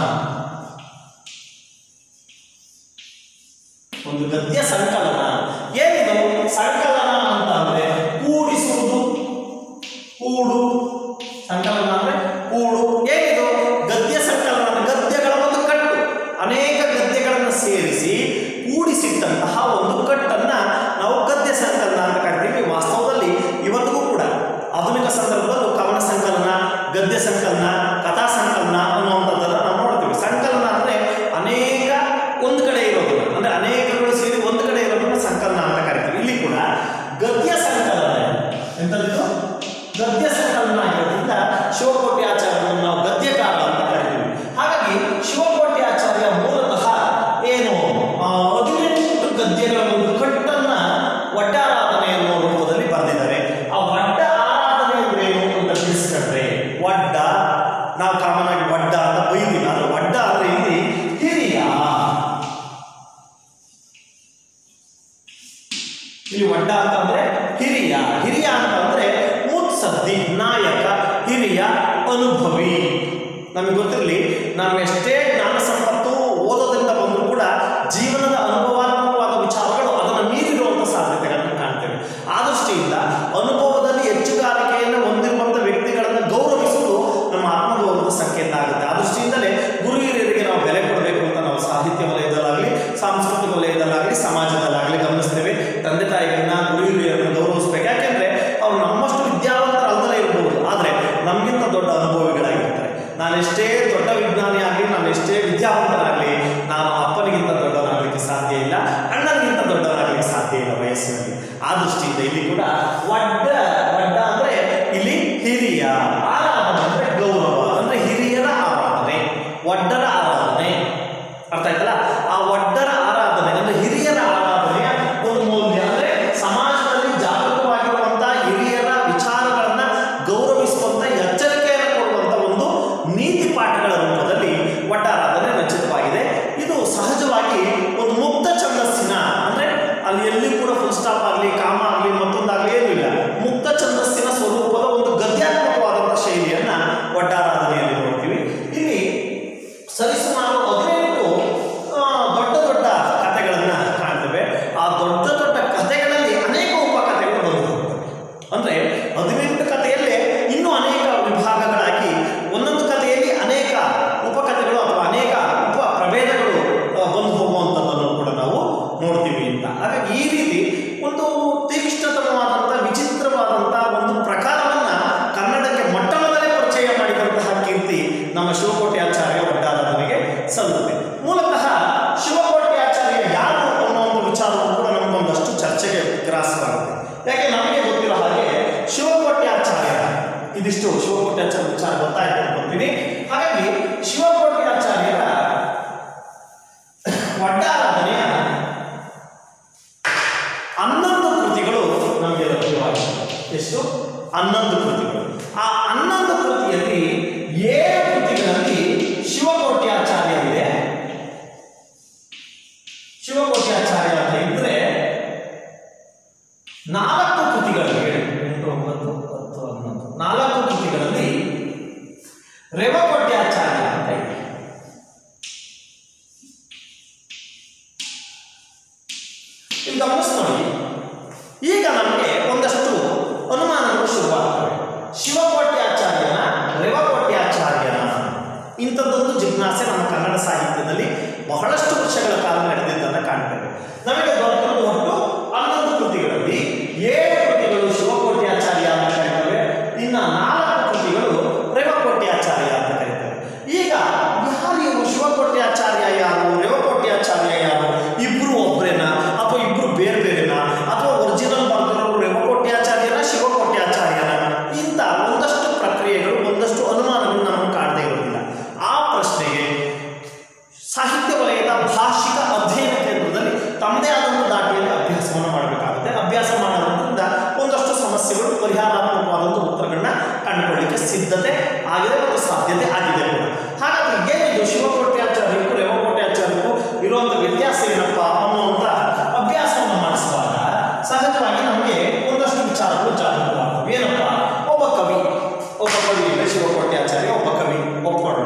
ಒಂದು ಗದ್ಯ ಸಂಕಲನ ಏನಿದು ಸಂಕಲನ ಅಂತ ಅಂದ್ರೆ ಕೂಡಿಸುವುದು ಕೂಡು ಸಂಕಲನ ಅಂದ್ರೆ ಕೂಡು ಏನಿದು ಗದ್ಯ ಸಂಕಲನ ಅಂದ್ರೆ ಗದ್ಯಗಳ ಒಂದು ಕಟ್ಟು ಅನೇಕ ಗದ್ಯಗಳನ್ನು ಸೇರಿಸಿ ಕೂಡಿಸಿಟ್ಟಂತಹ ಒಂದು ಕಟ್ಟನ್ನ ನಾವು ಗದ್ಯ ಸಂಕಲನ ಅಂತ ಕರಿತೀವಿ ವಾಸ್ತವದಲ್ಲಿ ಇವತ್ತಿಗೂ ಕೂಡ ಆಧುನಿಕ ಸಂದರ್ಭದಲ್ಲೂ ಕವನ ಸಂಕಲನ ಗದ್ಯ ಸಂಕಲನ ಕಥಾ ಸಂಕಲನ ಅನ್ನುವಂಥದ್ದನ್ನು ನಾವು ಗದ್ಯ ಸಂಕಲನ ಎಂತದ್ದು ಗದ್ಯ ಸಂಕಲನ ಆಗಿರೋದ್ರಿಂದ ಶಿವಕೋಟಿ ಆಚಾರ್ಯರನ್ನು ನಾವು ಗದ್ಯಕಾರ ಅಂತ ಕರಿತೀವಿ ಹಾಗಾಗಿ ಶಿವಕೋಟಿ ಆಚಾರ್ಯ ಮೂಲತಃ ಏನು ಆ, ಹದಿನೆಂಟು ಗದ್ಯಗಳ ಒಂದು ಕಟ್ಟನ್ನ ಒಡ್ಡಾರಾಧನೆ ಅನ್ನೋ ರೂಪದಲ್ಲಿ ಬರೆದಿದ್ದಾರೆ ಆ ಒಡ್ಡ ಆರಾಧನೆ ಅಂದ್ರೆ ಏನು ಅಂತ ತಿಳಿಸ್ಕೊಂಡ್ರೆ ಒಡ್ಡ ನಾವು ಕಾಮನ್ ಆಗಿ ಒಡ್ಡ ಅಂತ ಬೈತೀವಿ ಆದ್ರೆ ಒಡ್ಡ ಅಂದ್ರೆ ಇಲ್ಲಿ ಹಿರಿಯ ಇಲ್ಲಿ ಒಡ್ಡ ಅಂತಂದ್ರೆ ಹಿರಿಯ ಹಿರಿಯ ಅಂತಂದ್ರೆ ಮುತ್ಸದ್ದಿ ನಾಯಕ ಹಿರಿಯ ಅನುಭವಿ ನಮಗೆ ಗೊತ್ತಿರಲಿ ನಾವು ಎಷ್ಟೇ ಜ್ಞಾನ ಸಂಪತ್ತು ಓದೋದ್ರಿಂದ ಬಂದರೂ ಕೂಡ ಜೀವನದ ಅನುಭವಾತ್ಮಕವಾದ ವಿಚಾರಗಳು ಅದನ್ನು ಮೀರಿರುವಂಥ ಸಾಧ್ಯತೆಗಳನ್ನು ಕಾಣ್ತೇವೆ ಆ ದೃಷ್ಟಿಯಿಂದ ಅನುಭವದಲ್ಲಿ ಹೆಚ್ಚುಗಾರಿಕೆಯನ್ನು ಹೊಂದಿರುವಂಥ ವ್ಯಕ್ತಿಗಳನ್ನು ಗೌರವಿಸುವುದು ನಮ್ಮ ಆತ್ಮಗೌರವದ ಸಂಕೇತ ಆಗುತ್ತೆ ಆ ದೃಷ್ಟಿಯಿಂದಲೇ ಗುರು ಹಿರಿಯರಿಗೆ ನಾವು ಬೆಲೆ ಕೊಡಬೇಕು ಅಂತ ನಾವು ಸಾಹಿತ್ಯ ವಲಯದಲ್ಲಾಗಲಿ ಸಾಂಸ್ಕೃತಿಕ ವಲಯದಲ್ಲಾಗಲಿ ಸಮಾಜದಲ್ಲಾಗಲಿ ಗಮನಿಸ್ತೇವೆ ತಂದೆ ತಾಯಿಗಳನ್ನ ಗುರು ಹಿರಿಯರನ್ನು ಗೌರವಿಸ್ಬೇಕು ಯಾಕೆಂದ್ರೆ ಅವ್ರು ನಮ್ಮಷ್ಟು ವಿದ್ಯಾವಂತರ ಅಲ್ಲದೇ ಇರಬಹುದು ಆದರೆ ನಮಗಿಂತ ದೊಡ್ಡ ಅನುಭವಿಗಳಾಗಿರ್ತಾರೆ ನಾನೆಷ್ಟೇ ದೊಡ್ಡ ವಿಜ್ಞಾನಿ ಆಗಲಿ ನಾನೆಷ್ಟೇ ವಿದ್ಯಾವಂತನಾಗಲಿ ನಾನು ಅಪ್ಪನಿಗಿಂತ ದೊಡ್ಡವನಾಗಲಿಕ್ಕೆ ಸಾಧ್ಯ ಇಲ್ಲ ಅಣ್ಣನಿಗಿಂತ ದೊಡ್ಡವನಾಗಲಿಕ್ಕೆ ಸಾಧ್ಯ ಇಲ್ಲ ವಯಸ್ಸಿನಲ್ಲಿ ಆ ದೃಷ್ಟಿಯಿಂದ ಇಲ್ಲಿ ಕೂಡ ಒಡ್ಡ ಒಡ್ಡ ಅಂದ್ರೆ ಇಲ್ಲಿ ಹಿರಿಯ ಆರಾಧನೆ ಅಂದ್ರೆ ಗೌರವ ಅಂದ್ರೆ ಹಿರಿಯರ ಆರಾಧನೆ ಒಡ್ಡರ ಆರಾಧನೆ ಅರ್ಥ ಆಯ್ತಲ್ಲ ಆ ಒಡ್ಡರ ಆರಾಧನೆ ಅಂದ್ರೆ ಹಿರಿಯರ ಆರಾಧನೆಯ ಒಂದು ಮೌಲ್ಯ ಅಂದ್ರೆ ಸಮಾಜದಲ್ಲಿ ಜಾಗೃತವಾಗಿರುವಂತಹ ಹಿರಿಯರ ವಿಚಾರಗಳನ್ನ ಗೌರವಿಸುವಂತ ಎಚ್ಚರಿಕೆಯನ್ನು ಕೊಡುವಂತ ಒಂದು ನೀತಿ ಪಾಠಗಳ ರೂಪದಲ್ಲಿ ಒಡ್ಡಾರಾಧನೆ ರಚಿತವಾಗಿದೆ ಇದು ಸಹಜವಾಗಿ ಒಂದು ಮುಕ್ತ ಛಂದಸ್ಸಿನ ಅಂದ್ರೆ ಅಲ್ಲಿ ಎಲ್ಲಿ ಕೂಡ ಫುಲ್ ಸ್ಟಾಪ್ ಆಗಲಿ ಕಾಮ ಆಗಲಿ ಮತ್ತೊಂದಾಗಲಿ ಏನೂ ಇಲ್ಲ ಮುಕ್ತ ಛಂದಸ್ಸಿನ ಸ್ವರೂಪದ ಒಂದು ಗದ್ಯಾತ್ಮಕವಾದಂಥ ಶೈಲಿಯನ್ನ ಒಡ್ಡಾರಾಧನೆಯಲ್ಲಿ ನೋಡ್ತೀವಿ ಇಲ್ಲಿ ಸರಿಸುಮಾರು ಹದಿನೆಂಟು ಆ, ದೊಡ್ಡ ದೊಡ್ಡ ಕಥೆಗಳನ್ನು ಕಾಣ್ತೇವೆ ಆ ದೊಡ್ಡ ದೊಡ್ಡ ಕಥೆಗಳಲ್ಲಿ ಅನೇಕ ಉಪಕಥೆಗಳು ಬಂದು ಹೋಗ್ತವೆ ಅಂದ್ರೆ ಹದಿನೆಂಟು ಕಥೆಯಲ್ಲೇ ಇನ್ನೂ ಅನೇಕ ವಿಭಾಗಗಳಾಗಿ ಒಂದೊಂದು ಕಥೆಯಲ್ಲಿ ಅನೇಕ ಉಪಕಥೆಗಳು ಅಥವಾ ಅನೇಕ ಉಪ ಪ್ರಭೇದಗಳು ಆ, ಬಂದು ಹೋಗುವಂಥದ್ದನ್ನು ಕೂಡ ನಾವು ನೋಡ್ತೀವಿ ಅಂತ ಹಾಗಾಗಿ ಈ ರೀತಿ ಒಂದು ತೀಕ್ಷ್ಣತಮವಾದಂಥ ವಿಚಿತ್ರವಾದಂಥ ಒಂದು ಪ್ರಕಾರವನ್ನ ಕನ್ನಡಕ್ಕೆ ಮೊಟ್ಟಮೊದಲೇ ಪರಿಚಯ ಮಾಡಿದಂತಹ ಕೀರ್ತಿ ನಮ್ಮ ಶಿವಕೋಟಿ ಆಚಾರ್ಯ ಒಡ್ಡಾರಾಧನೆಗೆ ಸಲ್ಲುತ್ತೆ ಮೂಲತಃ ಶಿವಕೋಟಿ ಆಚಾರ್ಯ ಯಾರು ಅನ್ನೋ ಒಂದು ವಿಚಾರವು ಕೂಡ ನಮಗೊಂದಷ್ಟು ಚರ್ಚೆಗೆ ಗ್ರಾಸವಾಗುತ್ತೆ ಯಾಕೆ ನಮಗೆ ಗೊತ್ತಿರೋ ಹಾಗೆ ಶಿವಕೋಟಿ ಆಚಾರ್ಯ ಇದಿಷ್ಟು ಶಿವಕೋಟಿ ಆಚಾರ್ಯ ವಿಚಾರ ಗೊತ್ತಾಯ್ತು ಅನ್ಕೊಂತೀನಿ ಹಾಗಾಗಿ ಶಿವಕೋಟಿ ಆಚಾರ್ಯರ ಒಡ್ಡಾರಾಧನೆಯ ಹನ್ನೊಂದು ಕೃತಿಗಳು ನಮಗೆ ಲಭ್ಯವಾಗಿದೆ ಎಷ್ಟು ಹನ್ನೊಂದು ಕೃತಿಗಳು ಆ ಹನ್ನೊಂದು ಕೃತಿಯಲ್ಲಿ ಏಳು ಕೃತಿಗಳಲ್ಲಿ ಶಿವಕೋಟಿ ಆಚಾರ್ಯ ಇದೆ ಶಿವಕೋಟಿ ಆಚಾರ್ಯ ಅಂತ ಇದ್ರೆ ನಾಲ್ಕು ಕೃತಿಗಳಲ್ಲಿ ಎಂಟು ಒಂಬತ್ತು ಹತ್ತು ಹನ್ನೊಂದು ನಾಲ್ಕು ಕೃತಿಗಳಲ್ಲಿ ರೇವಕೋಟಿ ಆಚಾರ್ಯ ಅಂತ ಇದೆ ಇಲ್ಲಿ ಗಮನಿಸಿ ನೋಡಿ ಈಗ ನಮಗೆ ಒಂದಷ್ಟು ಅನುಮಾನಗಳು ಶುರುವಾಗ್ತವೆ ಶಿವಕೋಟಿ ಆಚಾರ್ಯನ ರೇವಕೋಟಿ ಆಚಾರ್ಯನ ಇಂಥದ್ದೊಂದು ಜಿಜ್ಞಾಸೆ ನಮ್ಮ ಕನ್ನಡ ಸಾಹಿತ್ಯದಲ್ಲಿ ಬಹಳಷ್ಟು ವರ್ಷಗಳ ಕಾಲ ನಡೆದಿದ್ದನ್ನು ಕಾಣ್ತೇವೆ ನಮಗೆ ದೊರಕಿರುವ ಒಟ್ಟು ಹನ್ನೊಂದು ಕೃತಿಗಳಲ್ಲಿ ಏಳು ಕೃತಿಗಳು ಶಿವಕೋಟಿ ಆಚಾರ್ಯ ಅಂತ ಕರೀತೇವೆ ಇನ್ನು ನಾಲ್ಕು ಕೃತಿಗಳು ರೇವಕೋಟಿ ಆಚಾರ್ಯ ಅಂತ ಕರೀತೇವೆ ಈಗ ಯಾರು ಇವರು ಶಿವಕೋಟಿ ಆಚಾರ್ಯ ಯಾರು ರೇವಕೋಟಿ ಆಚಾರ್ಯ ಯಾರು ಇಬ್ರು ಒಬ್ರೇನಾ ಅಥವಾ ಇಬ್ರು ಬೇರೆ ಬೇರೆನಾ ಅಥವಾ ಒರಿಜಿನಲ್ ಬರ್ದಿರೋರು ರೇವಕೋಟಿ ಆಚಾರ್ಯನ ಶಿವಕೋಟಿ ಆಚಾರ್ಯನ ಇಂಥ ಒಂದಷ್ಟು ಪ್ರಕ್ರಿಯೆಗಳು ಒಂದಷ್ಟು ಅನುಮಾನಗಳು ನಮಗೆ ಕಾಡದೇ ಇರೋದಿಲ್ಲ ಆ ಪ್ರಶ್ನೆಗೆ ಸಾಹಿತ್ಯ ವಲಯದ ಭಾಷಿಕ ಅಧ್ಯಯನ ಕೇಂದ್ರದಲ್ಲಿ ತಮ್ಮದೇ ಆದಂಥ ದಾಟಿಯಲ್ಲಿ ಅಭ್ಯಾಸವನ್ನು ಮಾಡಬೇಕಾಗುತ್ತೆ ಅಭ್ಯಾಸ ಮಾಡೋದ್ರಿಂದ ಒಂದಷ್ಟು ಸಮಸ್ಯೆಗಳು ಪರಿಹಾರಾತ್ಮಕವಾದಂಥ ಉತ್ತರಗಳನ್ನ ಕಂಡುಕೊಳ್ಳಿಕ್ಕೆ ಸಿದ್ಧತೆ ಆಗಿದೆ ಮತ್ತು ಸಾಧ್ಯತೆ ಆಗಿದೆ ಕೂಡ ಹಾಗಾದ್ರೆ ಏನಿದು ಶಿವಕೋಟಿ ಆಚಾರ್ಯಕ್ಕೂ ರೇವಕೋಟಿ ಆಚಾರ್ಯಕ್ಕೂ ಇರುವಂಥ ವ್ಯತ್ಯಾಸ ಏನಪ್ಪ ಅನ್ನುವಂಥ ಅಭ್ಯಾಸವನ್ನು ಮಾಡಿಸುವಾಗ ಸಹಜವಾಗಿ ನಮಗೆ ಒಂದಷ್ಟು ವಿಚಾರಗಳು ಜಾಗೃತವಾಗ್ತವೆ ಏನಪ್ಪ ಒಬ್ಬ ಕವಿ ಒಬ್ಬ ಕವಿ ಇದೆ ಶಿವಕೋಟಿ ಆಚಾರ್ಯ ಒಬ್ಬ ಕವಿ ಒಪ್ಕೊಳ್ಳೋಣ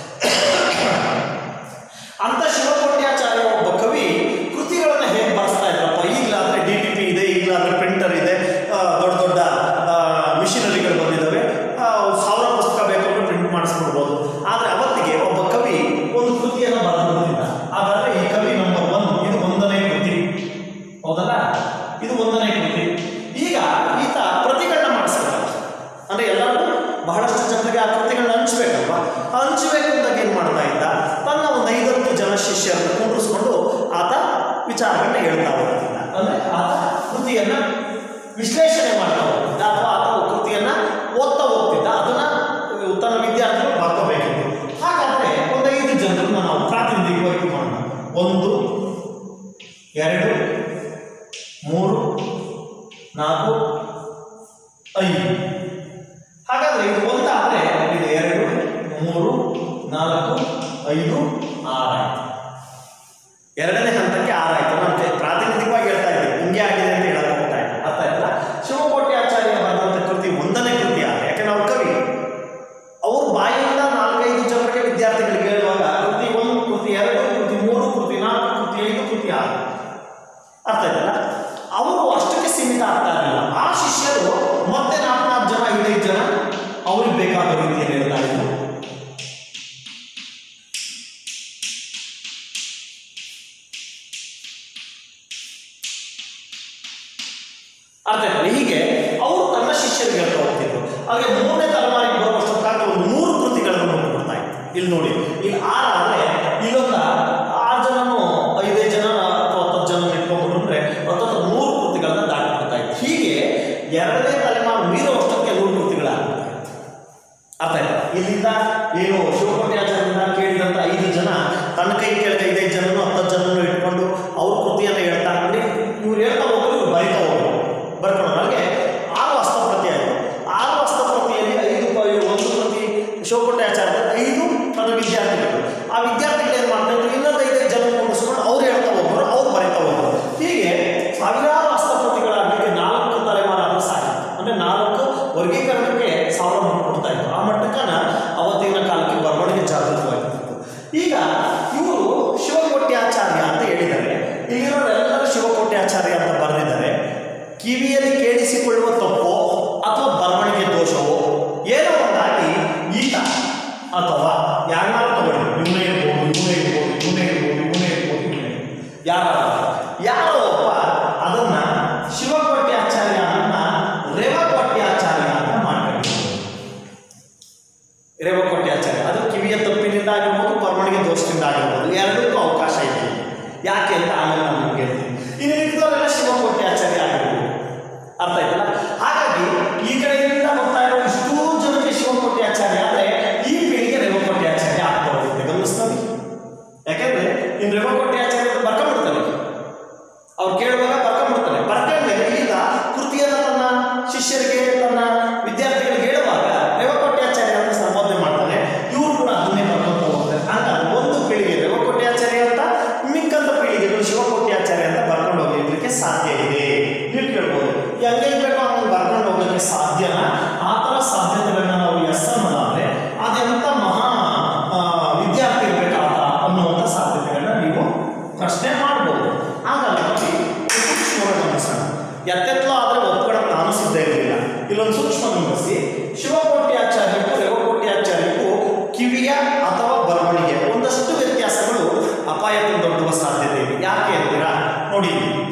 ಅಂತ ಶಿವಕೋಟ್ಯಾಚಾರ್ಯ ಒಬ್ಬ ಕವಿ ಕೃತಿಗಳನ್ನು ಹೇಗೆ ಬಳಸ್ತಾ ಇದ್ರಪ್ಪ ಈಗಲಾದ್ರೆ ಡಿ ಟಿ ಪಿ ಇದೆ ಈಗಲಾದ್ರೆ ಪ್ರಿಂಟರ್ ಇದೆ ಆ, ದೊಡ್ಡ ದೊಡ್ಡ ಮಿಷಿನರಿಗಳು ಬಂದಿದ್ದಾವೆ ಆ, ಸಾವಿರ ಪುಸ್ತಕ ಬೇಕಾದ್ರೆ ಪ್ರಿಂಟ್ ಮಾಡಿಸ್ಕೊಡ್ಬೋದು ಆದರೆ ಅವತ್ತಿಗೆ ಒಬ್ಬ ಕವಿ ಒಂದು ಕೃತಿಯನ್ನು ಬರೆದಿದ್ದ ಹಾಗಾದ್ರೆ ಈ ಕವಿ ನಂಬರ್ ಒನ್ ಇದು ಒಂದನೇ ಕೃತಿ ಹೌದಲ್ಲ ಇದು ಒಂದನೇ ಕೃತಿ ಈಗ ಈತ ಪ್ರತಿಗಳನ್ನ ಮಾಡಿಸ್ತಾರೆ ಅಂದ್ರೆ ಎಲ್ಲರಿಗೂ ಬಹಳಷ್ಟು ಜನರಿಗೆ ಆ ಕೃತಿಗಳನ್ನ ಹಂಚ್ಬೇಕಲ್ವಾ ಆ ಹಂಚಬೇಕು ಅಂದಾಗ ಏನ್ ಮಾಡ್ತಾ ಇದ್ದ ತನ್ನ ಒಂದು ಐವತ್ತು ಜನ ಶಿಷ್ಯರನ್ನು ಕುಂಡ್ರಿಸ್ಕೊಂಡು ಆತ ವಿಚಾರಗಳನ್ನ ಹೇಳ್ತಾ ಹೋಗ್ತಿದ್ದ ಅಂದ್ರೆ ಆತ ಕೃತಿಯನ್ನ ವಿಶ್ಲೇಷಣೆ ಮಾಡ್ತಾ ಹೋಗ್ತಿದ್ದ ಅಥವಾ ಆತ ಕೃತಿಯನ್ನ ಓದ್ತಾ ಹೋಗ್ತಿದ್ದ ಅದನ್ನ ತನ್ನ ವಿದ್ಯಾರ್ಥಿಗಳು ಬರ್ಕೋಬೇಕಿತ್ತು ಹಾಗಾದ್ರೆ ಒಂದು ಐದು ಜನರನ್ನ ನಾವು ಪ್ರಾತಿನಿಧಿಕವಾಗಿ ಮಾಡೋಣ ಒಂದು ಎರಡು ಮೂರು ನಾಲ್ಕು ಐದು ಹಾಗಾದ್ರೆ ಇದು ಒಂದಾದ್ರೆ ಇದು ಎರಡು ಮೂರು ನಾಲ್ಕು ಐದು ಆರಾಯ್ತು ಎರಡನೇ ಹಂತಕ್ಕೆ ಆರಾಯ್ತು ನಾನು ಕೆ- ಪ್ರಾತಿನಿಧಿಕವಾಗಿ ಹೇಳ್ತಾ ಇದ್ದೀನಿ ಹಿಂಗೆ ಆಗಿದೆ ಅಂತ ಹೇಳಕ್ ಹೋಗ್ತಾ ಇಲ್ಲ ಅರ್ಥ ಆಯ್ತಲ್ಲ ಶಿವಕೋಟಿ ಆಚಾರ್ಯ ಬರೆದಂಥ ಕೃತಿ ಒಂದನೇ ಕೃತಿ ಆಗ ಯಾಕಂದ್ರೆ ಅವ್ರು ಕವಿ ಅವ್ರ ಬಾಯಿಂದ ನಾಲ್ಕೈದು ಜನರಿಗೆ ವಿದ್ಯಾರ್ಥಿಗಳಿಗೆ ಹೇಳುವಾಗ ಕೃತಿ ಒಂದು ಕೃತಿ ಎರಡು ಕೃತಿ ಮೂರು ಕೃತಿ ನಾಲ್ಕು ಕೃತಿ ಐದು ಕೃತಿ ಆರು ಅರ್ಥ ಆಯ್ತಲ್ಲ ಅವರು ಅಷ್ಟಕ್ಕೆ ಸೀಮಿತ ಆಗ್ತಾ ಇರಲಿಲ್ಲ ಆ ಶಿಷ್ಯರು ಮತ್ತೆ ನಾಲ್ಕು ನಾಲ್ಕು ಜನ ಐದೈದು ಜನ ಅವ್ರಿಗೆ ಬೇಕಾದ ರೀತಿಯಲ್ಲಿ ಹೇಳ್ತಾ ಇದ್ರು ಅರ್ಥ ಆಯ್ತಲ್ಲ ಹೀಗೆ ಅವರು ತನ್ನ ಶಿಷ್ಯರಿಗೆ ಹೇಳ್ತಾ ಹೋಗ್ತಿದ್ರು ಹಾಗೆ ಮೂರನೇ ತಲೆಮಾರಿಗೆ ಬರುವಷ್ಟೊತ್ತಾಗ ಒಂದು ನೂರು ಕೃತಿಗಳನ್ನು ನೋಡ್ಬಿಡ್ತಾ ಇತ್ತು ಇಲ್ಲಿ ನೋಡಿ ಇಲ್ಲಿ ಆರಾದ್ರೆ ಇಲ್ಲೊಂದ ಆರು ಜನನು ಐದೈದು ಜನ ಅಥವಾ ಹತ್ತು ಜನ ಇಟ್ಕೊಂಡ್ಬಿಟ್ರೆ ಹತ್ತತ್ರ ನೂರು ಕೃತಿಗಳನ್ನ ದಾಟಿಬಿಡ್ತಾ ಇತ್ತು ಹೀಗೆ ಎರಡನೇ ತಲೆಮಾರು ಮೀರುವಷ್ಟಕ್ಕೆ ನೂರು ಕೃತಿಗಳಾಗ್ಬಿಡ್ತಾ ಇತ್ತು ಅರ್ಥ ಆಯ್ತಾ ಇಲ್ಲಿಂದ ಏನು ಶಿವಕೋಟೆ ಆಚಾರ್ಯರಿಂದ ಕೇಳಿದಂತ ಐದು ಜನ ತನ್ನ ಕೈ ಕೆಳಗೆ ಐದೈದು ಜನನು ಹತ್ತು ಜನನು ಇಟ್ಕೊಂಡು ಅವ್ರ ಕೃತಿಯನ್ನು ಹೇಳ್ತಾ ಇರ್ಲಿ ಇವ್ರು ಹೇಳ್ತಾ ಹೋಗೋರು ಇವ್ರು ಬರಿತಾ ಹೋಗೋರು ಬರ್ಕೊಂಡು ಹಾಗೆ ಆರು ಹಸ್ತಪ್ರತಿ ಆಯಿತು ಆರು ಹಸ್ತಪ್ರತಿಯಲ್ಲಿ ಐದು ಪ- ಒಂದು ಪ್ರತಿ ಶಿವಕೋಟೆ ಆಚಾರ್ಯ ಐದು ತನ್ನ ವಿದ್ಯಾರ್ಥಿಗಳು ಆ ವಿದ್ಯಾರ್ಥಿಗಳು ಏನು ಮಾಡ್ತಾ ಇದ್ರು ಇನ್ನೊಂದು ಐದೈದು ಜನ ಕೂಡಿಸ್ಕೊಂಡು ಅವ್ರು ಹೇಳ್ತಾ ಹೋಗೋರು ಅವ್ರು ಬರಿತಾ ಹೋಗೋರು ಹೀಗೆ ಸಾವಿರಾರು ಹಸ್ತಪ್ರತಿಗಳಾಗಲಿಕ್ಕೆ ನಾಲ್ಕು ತಲೆಮಾರಾದರೂ ಸಾಕಿತ್ತು ಅಂದರೆ ನಾಲ್ಕು ವರ್ಗೀಕರಣಕ್ಕೆ ಸಾವಿರ ಕೊಡ್ತಾ ಇತ್ತು ಆ ಮಟ್ಟಕ್ಕನ ಅವತ್ತಿನ ಕಾಲಕ್ಕೆ ಬರವಣಿಗೆ ಜಾಗೃತವಾಗಿತ್ತು ಈಗ ಇವರು ಶಿವಕೋಟ್ಯಾಚಾರ್ಯ ಅಂತ ಹೇಳಿದ್ದಾರೆ ಇಲ್ಲಿರೋರೆಲ್ಲರೂ ಶಿವಕೋಟ್ಯಾಚಾರ್ಯ ಅಂತ ಬರೆದಿದ್ದಾರೆ ಕಿವಿಯಲ್ಲಿ ಕೇಳಿಸಿಕೊಳ್ಳುವ ತಪ್ಪೋ ಅಥವಾ ಬರವಣಿಗೆ ದೋಷವೋ ಏನೋ ಒಂದಾಗಿ ಈತ ಅಥವಾ ಯಾರನ್ನಾರು ತಗೊಳ್ಳಿ ಇವನೇ ಇರ್ಬೋದು ಇವನೇ ಇರ್ಬೋದು ಇವನೇ ಇರ್ಬೋದು ಇವನೇ ಇರ್ಬೋದು ಇವನೇ ಯಾರ ಯಾರೋ ಒಬ್ಬ ಅದನ್ನ ಶಿವಕೋಟ್ಯಾಚಾರ್ಯ ಅನ್ನ ರೇವಕೋಟ್ಯಾಚಾರ್ಯ ಅಂತ ಮಾಡ್ಕೊಂಡಿದ್ದಾರೆ ರೇವಕೋಟ್ಯಾಚಾರ್ಯ ಅದು ಕಿವಿಯ ತಪ್ಪಿನಿಂದ ಆಗಿರ್ಬೋದು ಬರವಣಿಗೆ ದೋಷದಿಂದ ಆಗಿರ್ಬೋದು ಎರಡಕ್ಕೂ ಅವಕಾಶ ಇದೆ ಯಾಕೆ ಅಂತ ಆಮೇಲೆ ನಾನು ನಿಮ್ಗೆ ಹೇಳ್ತೀನಿ ಇನ್ನು ಇದ್ದವರೆಲ್ಲ ಶಿವಕೋಟ್ಯಾಚಾರ್ಯ ಆಗಿರ್ಬೋದು ಅರ್ಥ ಆಯ್ತಲ್ಲ ಹಾಗಾಗಿ ಈ ಕಡೆಯಿಂದ ಬರ್ತಾ ಇರೋ ಇಷ್ಟೂ ಜನಕ್ಕೆ ಶಿವಕೋಟ್ಯಾಚಾರ್ಯ ಆದ್ರೆ ಈ ಪೀಳಿಗೆ ರೇವಕೋಟ್ಯಾಚಾರ್ಯ ಆಗ್ತಾ ಹೋಗುತ್ತೆ ಗಮನಿಸ್ತಾರೆ ಯಾಕಂದ್ರೆ ಇನ್ನು ರೇವಕೋಟ್ಯಾಚಾರ್ಯ ಅಂತ ಬರ್ಕೊಂಡ್ಬಿಡ್ತಾರೆ ಅವ್ರು ಕೇಳುವಾಗ ಬರ್ಕೊಂಡ್ಬಿಡ್ತಾರೆ ಬರ್ಕೊಂಡ್ಮೇಲೆ ಈಗ ಕೃತಿಯನ್ನ ತನ್ನ ಶಿಷ್ಯರಿಗೆ ತನ್ನ ವಿದ್ಯಾರ್ಥಿಗಳಿಗೆ ಹೇಳುವಾಗ ರೇವಕೋಟ್ಯಾಚಾರ್ಯ ಅಂತ ಸಂಬೋಧನೆ ಮಾಡ್ತಾನೆ ಇವರು ಕೂಡ ಅದನ್ನೇ ಬರ್ಕೊಂತ ಹೋಗ್ತಾರೆ ಹಾಗಾಗಿ ಒಂದು ಪೀಳಿಗೆ ರೇವಕೋಟ್ಯಾಚಾರ್ಯ ಅಂತ ಮಿಕ್ಕಂತ ಪೀಳಿಗೆಗಳು ಶಿವಕೋಟ್ಯಾಚಾರ್ಯ ಅಂತ ಬರ್ಕೊಂಡು ಹೋಗ್ಲಿಕ್ಕೆ ಸಾಧ್ಯ ಇದೆ ನೀವು ಕೇಳ್ಬೋದು ಹೆಂಗೆ ಬೇಕು ಹಂಗೆ ಬರ್ಕೊಂಡು ಹೋಗೋಕ್ಕೆ ಸಾಧ್ಯನಾ ಆ ಥರ ಸಾಧ್ಯತೆಗಳನ್ನ ನಾವು ಎಸ್ ಅನ್ನೋದಾದ್ರೆ ಅದೆಂತ ಮಹಾ ಆ, ವಿದ್ಯಾರ್ಥಿ ಇರಬೇಕಾದ ಅನ್ನುವಂಥ ಸಾಧ್ಯತೆಗಳನ್ನ ನೀವು ಪ್ರಶ್ನೆ ಮಾಡ್ಬೋದು ಹಾಗಾಗಿ ನೋಡಿ, ಸೂಕ್ಷ್ಮವಾಗಿ ಗಮನಿಸೋಣ ಎತ್ತೆತ್ತಲೋ ಆದರೆ ಒಪ್ಕೊಳ್ಳೋಕೆ ನಾನು ಸಿದ್ಧ ಇರಲಿಲ್ಲ ಇಲ್ಲೊಂದು ಸೂಕ್ಷ್ಮ ಗಮನಿಸಿ ಶಿವಕೋಟ್ಯಾಚಾರ್ಯಕ್ಕೂ ರೇವಕೋಟ್ಯಾಚಾರ್ಯಕ್ಕೂ ಕಿವಿಯ ಅಥವಾ ಬರವಣಿಗೆ ಒಂದಷ್ಟು ವ್ಯತ್ಯಾಸಗಳು ಅಪಾಯಕ್ಕೆ ದೊಡ್ಡುವ ಸಾಧ್ಯತೆ ಇದೆ ಯಾಕೆ ಅಂತೀರಾ ನೋಡಿ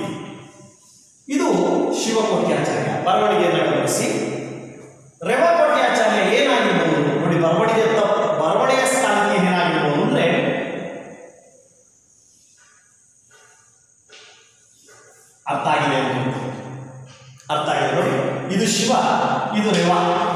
ಇದು ಶಿವಕೋಟ್ಯಾಚಾರ್ಯ ಬರವಣಿಗೆಯನ್ನು ಗಮನಿಸಿ ರೇವಕೋಟ್ಯಾಚಾರ್ಯ ಏನಾಗಿರ್ಬೋದು ನೋಡಿ ಬರವಣಿಗೆ ತಪ್ಪು ಬರವಣಿಗೆ ಸ್ಥಾನಕ್ಕೆ ಏನಾಗಿರ್ಬೋದು ಅಂದ್ರೆ ಅರ್ಥ ಆಗಿದೆ ಅಂತ ಅರ್ಥ ಆಗಿದೆ ನೋಡಿ ಇದು ಶಿವ ಇದು ರೇವ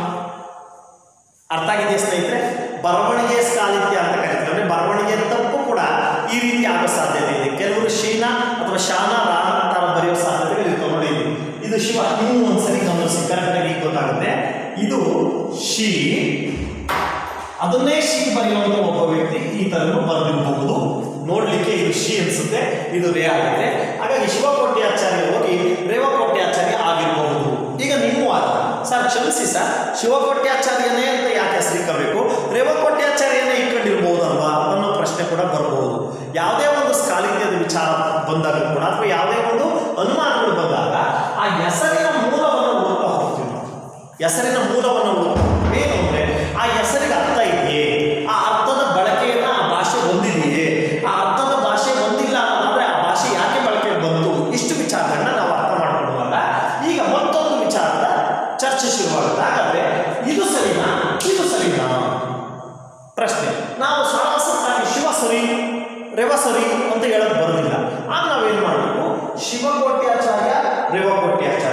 ಅರ್ಥ ಆಗಿದೆ ಸ್ನೇಹಿತರೆ ಬರವಣಿಗೆ ಸ್ಕಾಲಿತ್ಯ ಅಂತ ಕರಿತೀವಿ ಅಂದ್ರೆ ಬರವಣಿಗೆ ತಪ್ಪು ಕೂಡ ಈ ರೀತಿ ಆಗೋ ಸಾಧ್ಯತೆ ಇದೆ ಕೆಲವರು ಶೀನ ಅಥವಾ ಶಾನ ರಾನ ತರ ಬರೆಯೋ ಸಾಧ್ಯತೆಗಳು ಇರ್ತವೆ ನೋಡಿ ಇದು. ಇದು ಶಿವ ಇನ್ನೂ ಒಂದ್ಸರಿ ಗಮನಿಸಿ ಕರೆಕ್ಟಾಗಿ ಈಗ ಗೊತ್ತಾಗುತ್ತೆ ಇದು ಶಿ ಅದನ್ನೇ ಶಿ ಬರೆಯುವಂತ ಒಬ್ಬ ವ್ಯಕ್ತಿ ಈ ತರನು ಬರೆದಿರಬಹುದು ನೋಡ್ಲಿಕ್ಕೆ ಇದು ಶಿ ಅನ್ಸುತ್ತೆ ಇದು ರೇ ಆಗುತ್ತೆ ಹಾಗಾಗಿ ಶಿವಕೋಟ್ಯಾಚಾರ್ಯ ಹೋಗಿ ರೇವಕೋಟ್ಯಾಚಾರ್ಯ ಆಗಿರಬಹುದು ಈಗ ನಿಮ್ಮ ವಾದ ಸರ್ ಕ್ಷಮಿಸಿ ಸರ್ ಶಿವಕೋಟ್ಯಾಚಾರ್ಯನೇ ಅಂತ ಯಾಕೆ ಹೆಸರಿಕಬೇಕು ರೇವಕೋಟ್ಯಾಚಾರ್ಯನೇ ಇಟ್ಕೊಂಡಿರ್ಬೋದಲ್ವಾ ಅನ್ನೋ ಪ್ರಶ್ನೆ ಕೂಡ ಬರಬಹುದು ಯಾವುದೇ ಒಂದು ಸ್ಕಾಲಿತ್ಯದ ವಿಚಾರ ಬಂದಾಗ ಕೂಡ ಅಥವಾ ಯಾವುದೇ ಒಂದು ಅನುಮಾನಗಳು ಬಂದಾಗ ಆ ಹೆಸರಿನ ಮೂಲವನ್ನು ಹುಡುಕ್ತಾ ಹೋಗ್ತೀವಿ ನಾವು ಹೆಸರಿನ ಮೂಲವನ್ನು ಹುಡುಕ್ತಾ ಹೋಗ್ತೀವಿ. ಏನು ಅಂದ್ರೆ ಆ ಹೆಸರಿಗೆ ಅರ್ಥ ಇದೆಯೇ ಆ ಅರ್ಥದ ಬಳಕೆಯನ್ನ ಆ ಭಾಷೆ ಹೊಂದಿದೆಯೇ ಆ ಅರ್ಥದ ಭಾಷೆ ಹೊಂದಿಲ್ಲ ಅನ್ನೋದಾದ್ರೆ ಆ ಭಾಷೆ ಯಾಕೆ ಬಳಕೆಗೆ ಬಂತು ಇಷ್ಟು ವಿಚಾರಗಳನ್ನ ನಾವು ಅರ್ಥ ಮಾಡ್ಕೊಳ್ಳುವಾಗ ಈಗ ಮತ್ತೊಂದು ವಿಚಾರದ ಚರ್ಚೆ ಶುರುವಾಗುತ್ತೆ ಹಾಗಾದ್ರೆ ಇದು ಸರಿನಾ ಇದು ಸರಿನಾ ಪ್ರಶ್ನೆ ನಾವು ಸಾಹಸಕ್ಕಾಗಿ ಶಿವ ಸರಿ ರೇವ ಸರಿ ಅಂತ ಹೇಳಕ್ ಬರೋದಿಲ್ಲ ಆಗ ನಾವೇನು ಮಾಡಬೇಕು ಶಿವಕೋಟ್ಯಾಚಾರ್ಯ ರೇವಕೋಟ್ಯಾಚಾರ್ಯ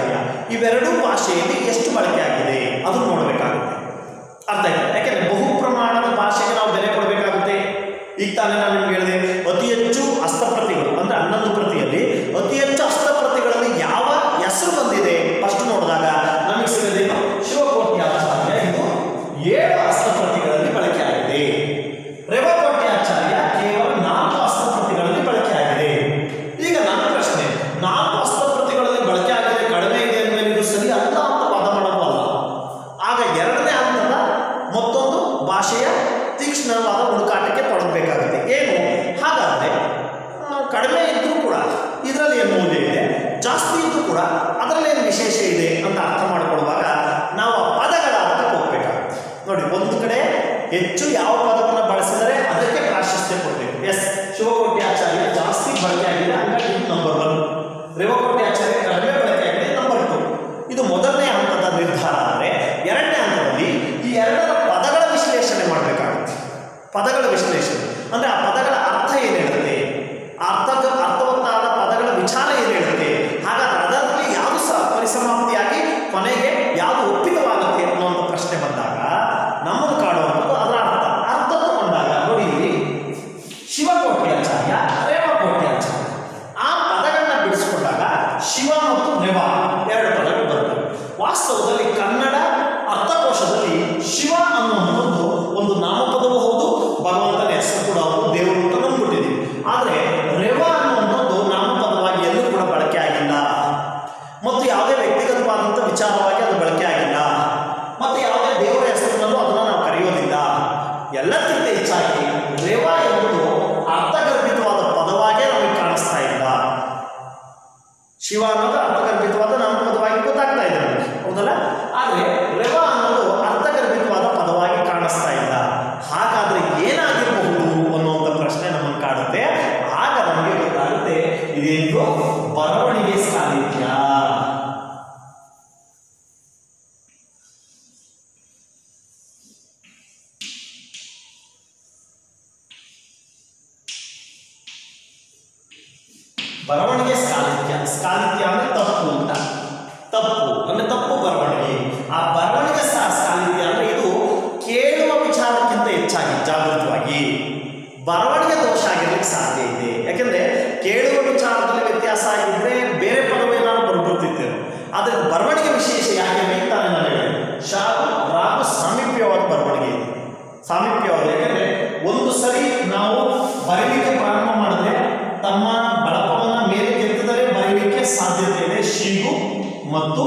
ಇವೆರಡೂ ಭಾಷೆಯಲ್ಲಿ ಎಷ್ಟು ಬಳಕೆ ಆಗಿದೆ ಅದು ನೋಡಬೇಕಾಗುತ್ತೆ ಅರ್ಥ ಆಯ್ತಾ ಯಾಕೆಂದ್ರೆ ಬಹು ಪ್ರಮಾಣದ ಭಾಷೆಗೆ ನಾವು ಬೆಲೆ ಕೊಡಬೇಕಾಗುತ್ತೆ ಈಗ ತಾನೇ ನಾನು ನಿಮ್ಗೆ ಹೇಳಿದೆ ಅತಿ ಹೆಚ್ಚು ಹಸ್ತಪ್ರತಿಗಳು ಅಂದ್ರೆ ಹನ್ನೊಂದು ಪ್ರತಿಯಲ್ಲಿ ಅತಿ ಹೆಚ್ಚು ಹಸ್ತಪ್ರತಿಗಳಲ್ಲಿ ಯಾವ ಹೆಸರು ಬಂದಿದೆ ಫಸ್ಟ್ ನೋಡಿದಾಗ ನಮಗೆ ಸಿಗದೇನು ಶಿವಕೋಟ್ಯಾಚಾರ್ಯ ಇದು ಏಳು ಹಸ್ತಪ್ರತಿಗಳಲ್ಲಿ ಬಳಕೆ ಆಗಿದೆ ರೇವಕೋಟ್ಯಾಚಾರ್ಯ ಕೇವಲ ನಾಲ್ಕು ಹಸ್ತಪ್ರತಿಗಳಲ್ಲಿ ಬಳಕೆ ಆಗಿದೆ ಈಗ ನನ್ನ ಪ್ರಶ್ನೆ ನಾಲ್ಕು ಹಸ್ತಪ್ರತಿಗಳಲ್ಲಿ ಬಳಕೆ ಆಗಿದೆ ಕಡಿಮೆ ಇದೆ ಅಂದಮೇಲೆ ಇದು ಸರಿ ಅಲ್ಲ ಅಂತ ವಾದ ಮಾಡೋದು ಅಲ್ಲ ಆಗ ಎರಡನೇ ಹಂತದ ಮತ್ತೊಂದು ಭಾಷೆಯ ತೀಕ್ಷ್ಣವಾದ ಹುಡುಕಾಟಕ್ಕೆ ತೊಡಗಬೇಕಾಗುತ್ತೆ ಏನು ಹಾಗಾದ್ರೆ ಆ, ಕಡಿಮೆ ಇದ್ರೂ ಕೂಡ ಇದರಲ್ಲಿ ಏನು ಮೌಲ್ಯ ಇದೆ ಜಾಸ್ತಿ ಇದ್ರೂ ಕೂಡ ಅದರಲ್ಲಿ ಏನು ವಿಶೇಷ ಇದೆ ಅಂತ ಅರ್ಥ ಮಾಡಿಕೊಳ್ಳುವಾಗ ನಾವು ಆ ಪದಗಳ ಅರ್ಥಕ್ಕೆ ಹೋಗ್ಬೇಕಾಗುತ್ತೆ ನೋಡಿ ಒಂದು ಕಡೆ ಹೆಚ್ಚು ಯಾವ ಪದವನ್ನು ಬಳಸಿದರೆ ಅದಕ್ಕೆ ಪ್ರಾಶಸ್ತ್ಯ ಕೊಡಬೇಕು ಎಸ್ ಶಿವಕೋಟ್ಯಾಚಾರ್ಯ ಜಾಸ್ತಿ ಬಳಕೆ ಆಗಿದೆ ಹಂಗಾಗಿ ಇದು ನಂಬರ್ ಒನ್ ರೇವಕೋಟ್ಯಾಚಾರ್ಯ ಕಡಿಮೆ ಬಳಕೆ ಆಗಿದೆ ನಂಬರ್ ಟು ಇದು ಮೊದಲನೇ ಹಂತದ ನಿರ್ಧಾರ ಆದರೆ ಎರಡನೇ ಹಂತದಲ್ಲಿ ಈ ಎರಡರ ಪದಗಳ ವಿಶ್ಲೇಷಣೆ ಮಾಡಬೇಕಾಗುತ್ತೆ ಪದಗಳ ವಿಶ್ಲೇಷಣೆ ಅಂದ್ರೆ ಆ ಪದಗಳ ಅರ್ಥ ಏನು ಹೇಳುತ್ತೆ ಅರ್ಥ ಅರ್ಥವತ್ತಾದ ಪದಗಳ ವಿಚಾರ ಏನು ಹೇಳುತ್ತೆ ಹಾಗಾದ್ರೆ ಅದರಲ್ಲಿ ಯಾವುದು ಸಹ ಪರಿಸಮಾಪ್ತಿಯಾಗಿ ಕೊನೆಗೆ ಯಾವುದು ಒಪ್ಪಿತವಾಗುತ್ತೆ ಅನ್ನುವಂಥ ಪ್ರಶ್ನೆ ಬಂದಾಗ ನಮ್ಮನ್ನು ಕಾಡುವಂಥದ್ದು ಅದರ ಅರ್ಥ ಅರ್ಥ ತಗೊಂಡಾಗ ನೋಡಿ ಇಲ್ಲಿ ಶಿವಕೋಟ್ಯಾಚಾರ್ಯ ರೇವಕೋಟ್ಯಾಚಾರ್ಯ ಆ ಪದಗಳನ್ನ ಬಿಡಿಸ್ಕೊಂಡಾಗ ಶಿವ ಮತ್ತು ರೇವ ಎರಡು ಪದಗಳು ಬರ್ತವೆ ವಾಸ್ತವದಲ್ಲಿ ಕನ್ನಡ ಅರ್ಥಕೋಶದಲ್ಲಿ ಶಿವ ಅನ್ನುವಂಥದ್ದು ಒಂದು ನಾಮಪದವೂ ಹೌದು ಭಗವಂತನ ಹೆಸರು ಕೂಡ ಹೌದು ದೇವರು ಅಂತ ನಂಬಿಟ್ಟಿದ್ದೀವಿ ಆದರೆ ರೇವ ಅನ್ನುವಂಥದ್ದು ನಾಮಪದವಾಗಿ ಎಲ್ಲೂ ಕೂಡ ಬಳಕೆ ಆಗಿಲ್ಲ ಮತ್ತು ಯಾವುದೇ ವ್ಯಕ್ತಿಗತವಾದಂಥ ವಿಚಾರವಾಗಿ ಅದು ಬಳಕೆ ಆಗಿಲ್ಲ ಮತ್ತು ಯಾವುದೇ ದೇವರ ಹೆಸರಿನಲ್ಲೂ ಅದನ್ನು ನಾವು ಕರೆಯೋದಿಲ್ಲ ಎಲ್ಲಕ್ಕಿಂತ ಹೆಚ್ಚಾಗಿ ರೇವ ಎಂಬುದು ಅರ್ಥಗರ್ಭಿತವಾದ ಪದವಾಗೇ ನಮಗೆ ಕಾಣಿಸ್ತಾ ಇಲ್ಲ ಶಿವ ಅನ್ನೋದು ಅರ್ಥಗರ್ಭಿತವಾದ ನಾಮಪದವಾಗಿ ಗೊತ್ತಾಗ್ತಾ ಇದೆ ನಮಗೆ ಹೌದಲ್ಲ ಆದರೆ ರೇವ ಅನ್ನೋದು ಅರ್ಥಗರ್ಭಿತವಾದ ಪದವಾಗಿ ಕಾಣಿಸ್ತಾ ಇಲ್ಲ ಹಾಗಾದ್ರೆ ಏನಾಗಿರಬಹುದು ಅನ್ನುವಂಥ ಪ್ರಶ್ನೆ ನಮ್ಮನ್ನು ಕಾಡುತ್ತೆ ಆಗ ನಮಗೆ ಗೊತ್ತಾಗುತ್ತೆ ಇದೇನು ಬರವಣಿಗೆ ಸಾಹಿತ್ಯ ಬರವಣಿಗೆ ಸ್ಕಾಲಿತ್ಯ ಸ್ಕಾಲಿತ್ಯ ಅಂದ್ರೆ ತಪ್ಪು ಅಂತ ತಪ್ಪು ಅಂದ್ರೆ ತಪ್ಪು ಬರವಣಿಗೆ ಆ ಬರವಣಿಗೆ ಸಹ ಸ್ಕಾಲಿತ್ಯ ಅಂದ್ರೆ ಇದು ಕೇಳುವ ವಿಚಾರಕ್ಕಿಂತ ಹೆಚ್ಚಾಗಿ ಜಾಗೃತವಾಗಿ ಬರವಣಿಗೆ ದೋಷ ಆಗಿರ್ಲಿಕ್ಕೆ ಸಾಧ್ಯ ಇದೆ ಯಾಕೆಂದ್ರೆ ಕೇಳುವ ವಿಚಾರದಲ್ಲಿ ವ್ಯತ್ಯಾಸ ಆಗಿದ್ರೆ ಬೇರೆ ಪದವೇನಾದ್ರು ಬರ್ಬಿಡ್ತಿದ್ದೇವೆ ಆದರೆ ಬರವಣಿಗೆ ವಿಶೇಷ ಯಾಕೆ ಅಂತ ನಾನು ಹೇಳಿದೆ ಶಾಲು ರಾಗು ಸಾಮೀಪ್ಯವಾದ ಬರವಣಿಗೆ ಇದೆ ಸಾಮೀಪ್ಯವಾದ ಯಾಕಂದ್ರೆ ಒಂದು ಸರಿ ನಾವು ಬರೀಲಿಕ್ಕೆ ಪ್ರಾರಂಭ ಮಾಡಿದ್ರೆ ತಮ್ಮ ಬಳಪವನ್ನ ಮೇಲೆ ಕೆತ್ತದರೆ ಬರೀಲಿಕ್ಕೆ ಸಾಧ್ಯತೆ ಇದೆ ಶೀಗು ಮತ್ತು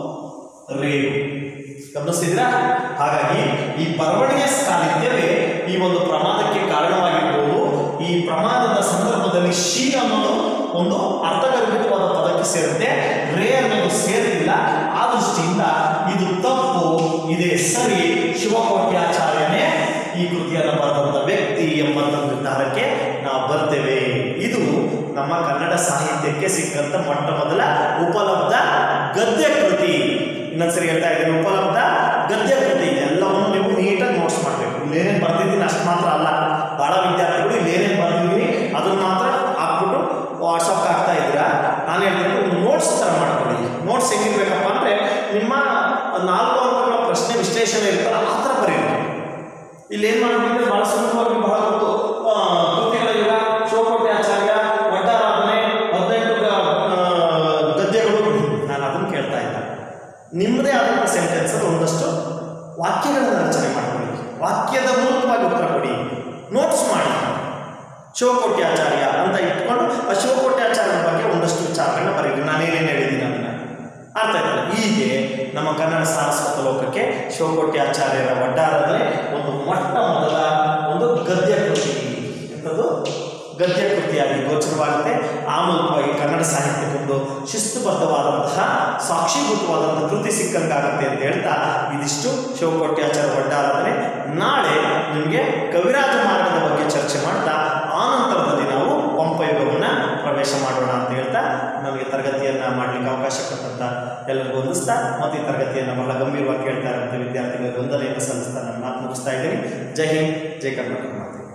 ರೇವು ಗಮನಿಸಿದ್ರಾ ಹಾಗಾಗಿ ಈ ಬರವಣಿಗೆ ಸಾಹಿತ್ಯವೇ ಈ ಒಂದು ಪ್ರಮಾದಕ್ಕೆ ಕಾರಣವಾಗಿರ್ಬೋದು ಈ ಪ್ರಮಾದದ ಸಂದರ್ಭದಲ್ಲಿ ಶೀ ಅನ್ನೋದು ಒಂದು ಅರ್ಥಗರ್ಭಿತವಾದ ಪದಕ್ಕೆ ಸೇರುತ್ತೆ ರೇ ಅನ್ನೋದು ಸೇರಿಲ್ಲ ಆ ದೃಷ್ಟಿಯಿಂದ ಇದು ತಪ್ಪು ಇದೇ ಸರಿ ಶಿವಕೋಟ್ಯಾಚಾರ್ಯನೇ ಈ ಕೃತಿಯನ್ನು ಬರೆದಂಥ ವ್ಯಕ್ತಿ ಎಂಬಂಥ ನಿರ್ಧಾರಕ್ಕೆ ನಾವು ಬರ್ತೇವೆ ಇದು ನಮ್ಮ ಕನ್ನಡ ಸಾಹಿತ್ಯಕ್ಕೆ ಸಿಕ್ಕಂತ ಮೊಟ್ಟ ಮೊದಲ ಉಪಲಬ್ಧ ಗದ್ಯ ಕೃತಿ ಇನ್ನೊಂದ್ಸರಿ ಹೇಳ್ತಾ ಇದ್ದೀನಿ ಉಪಲಬ್ಧ ಗದ್ಯ ಕೃತಿ ಎಲ್ಲವನ್ನು ನೀವು ನೀಟಾಗಿ ನೋಟ್ಸ್ ಮಾಡಬೇಕು ಇಲ್ಲೇನೇನು ಬರ್ದಿದ್ದೀನಿ ಅಷ್ಟು ಮಾತ್ರ ಅಲ್ಲ ಬಹಳ ವಿದ್ಯಾರ್ಥಿಗಳು ಇಲ್ಲೇನೇನು ಬರ್ದಿದ್ದೀನಿ ಅದನ್ನ ಮಾತ್ರ ಹಾಕ್ಬಿಟ್ಟು ವಾಟ್ಸಪ್ಗೆ ಹಾಕ್ತಾ ಇದ್ದೀರಾ ನಾನು ಹೇಳ್ತೀನಿ ಒಂದು ನೋಟ್ಸ್ ಥರ ಮಾಡ್ಕೊಳ್ಳಿ ನೋಟ್ಸ್ ಹೆಂಗಿರ್ಬೇಕಪ್ಪ ಅಂದರೆ ನಿಮ್ಮ ನಾಲ್ಕು ಅಂಕಗಳ ಪ್ರಶ್ನೆ ವಿಶ್ಲೇಷಣೆ ಇರ್ತಾರ ಆ ಥರ ಬರೀರಿ ಇಲ್ಲಿ ಏನು ಮಾಡಬೇಕಂದ್ರೆ ಬಹಳ ಸುಲಭವಾಗಿ ಬಹಳ ಗೊತ್ತು ಆ, ಕೃತಿಗಳ ಯುಗ ಶಿವಕೋಟೆ ಆಚಾರ್ಯ ಒಡ್ಡಾರಾಧನೆ ಹದಿನೆಂಟು ಗ- ಆ, ಗದ್ಯಗಳು ನಾನು ಅದನ್ನು ಕೇಳ್ತಾ ಇಲ್ಲ ನಿಮ್ಮದೇ ಆದಂಥ ಸೆಂಟೆನ್ಸ್ ಒಂದಷ್ಟು ವಾಕ್ಯಗಳನ್ನು ರಚನೆ ಮಾಡ್ಕೊಳ್ಳಿ ವಾಕ್ಯದ ಮೂಲಕವಾಗಿ ಉತ್ತರ ಕೊಡಿ ನೋಟ್ಸ್ ಮಾಡಿ ಶಿವಕೋಟ್ಯಾಚಾರ್ಯ ಅಂತ ಇಟ್ಕೊಂಡು ಆ ಶಿವಕೋಟ್ಯಾಚಾರ್ಯನ ಬಗ್ಗೆ ಒಂದಷ್ಟು ವಿಚಾರಗಳನ್ನ ಬರೀರಿ ನಾನೇನೇನು ಹೇಳಿದ್ದೀನಿ ಅದನ್ನು ಅರ್ಥ ಆಯ್ತಲ್ಲ ಹೀಗೆ ನಮ್ಮ ಕನ್ನಡ ಸಾರಸ್ವತ ಲೋಕಕ್ಕೆ ಶಿವಕೋಟ್ಯಾಚಾರ್ಯರ ಒಡ್ಡಾರದಲ್ಲಿ ಒಂದು ಮೊಟ್ಟ ಮೊದಲ ಒಂದು ಗದ್ಯ ಕೃತಿ ಎಂಥದ್ದು ಗದ್ಯ ಕೃತಿಯಾಗಿ ಗೋಚರವಾಗುತ್ತೆ ಆ ಮೂಲಕವಾಗಿ ಕನ್ನಡ ಸಾಹಿತ್ಯಕ್ಕೊಂದು ಶಿಸ್ತುಬದ್ಧವಾದಂತಹ ಸಾಕ್ಷೀಭೂತವಾದಂತಹ ಕೃತಿ ಸಿಕ್ಕಂಗಾಗುತ್ತೆ ಅಂತ ಹೇಳ್ತಾ ಇದಿಷ್ಟು ಶಿವಕೋಟ್ಯಾಚಾರ್ಯ ಒಡ್ಡಾರಾಧನೆ ನಾಳೆ ನಿಮಗೆ ಕವಿರಾಜ ಮಾರ್ಗದ ಬಗ್ಗೆ ಚರ್ಚೆ ಮಾಡ್ತಾ ಆನಂತರದಲ್ಲಿ ನಾವು ಪಂಪಯುಗವನ್ನು ಪ್ರವೇಶ ಮಾಡೋಣ ಅಂತ ಹೇಳ್ತಾ ನಮಗೆ ತರಗತಿಯನ್ನು ಮಾಡಲಿಕ್ಕೆ ಅವಕಾಶ ಕೊಟ್ಟಂತ ಎಲ್ಲರಿಗೂ ಹೊಂದಿಸ್ತಾ ಮತ್ತು ಈ ತರಗತಿಯನ್ನು ಬಹಳ ಗಂಭೀರವಾಗಿ ಕೇಳ್ತಾ ಇರುವಂಥ ವಿದ್ಯಾರ್ಥಿಗಳಿಗೆ ವಂದನೆಯನ್ನು ಸಲ್ಲಿಸ್ತಾ ನಾನು ಮಾತು ಮುಗಿಸ್ತಾ ಇದ್ದೀನಿ ಜೈ ಹಿಂದ್ ಜೈ ಕರ್ನಾಟಕ ಮಾತೆ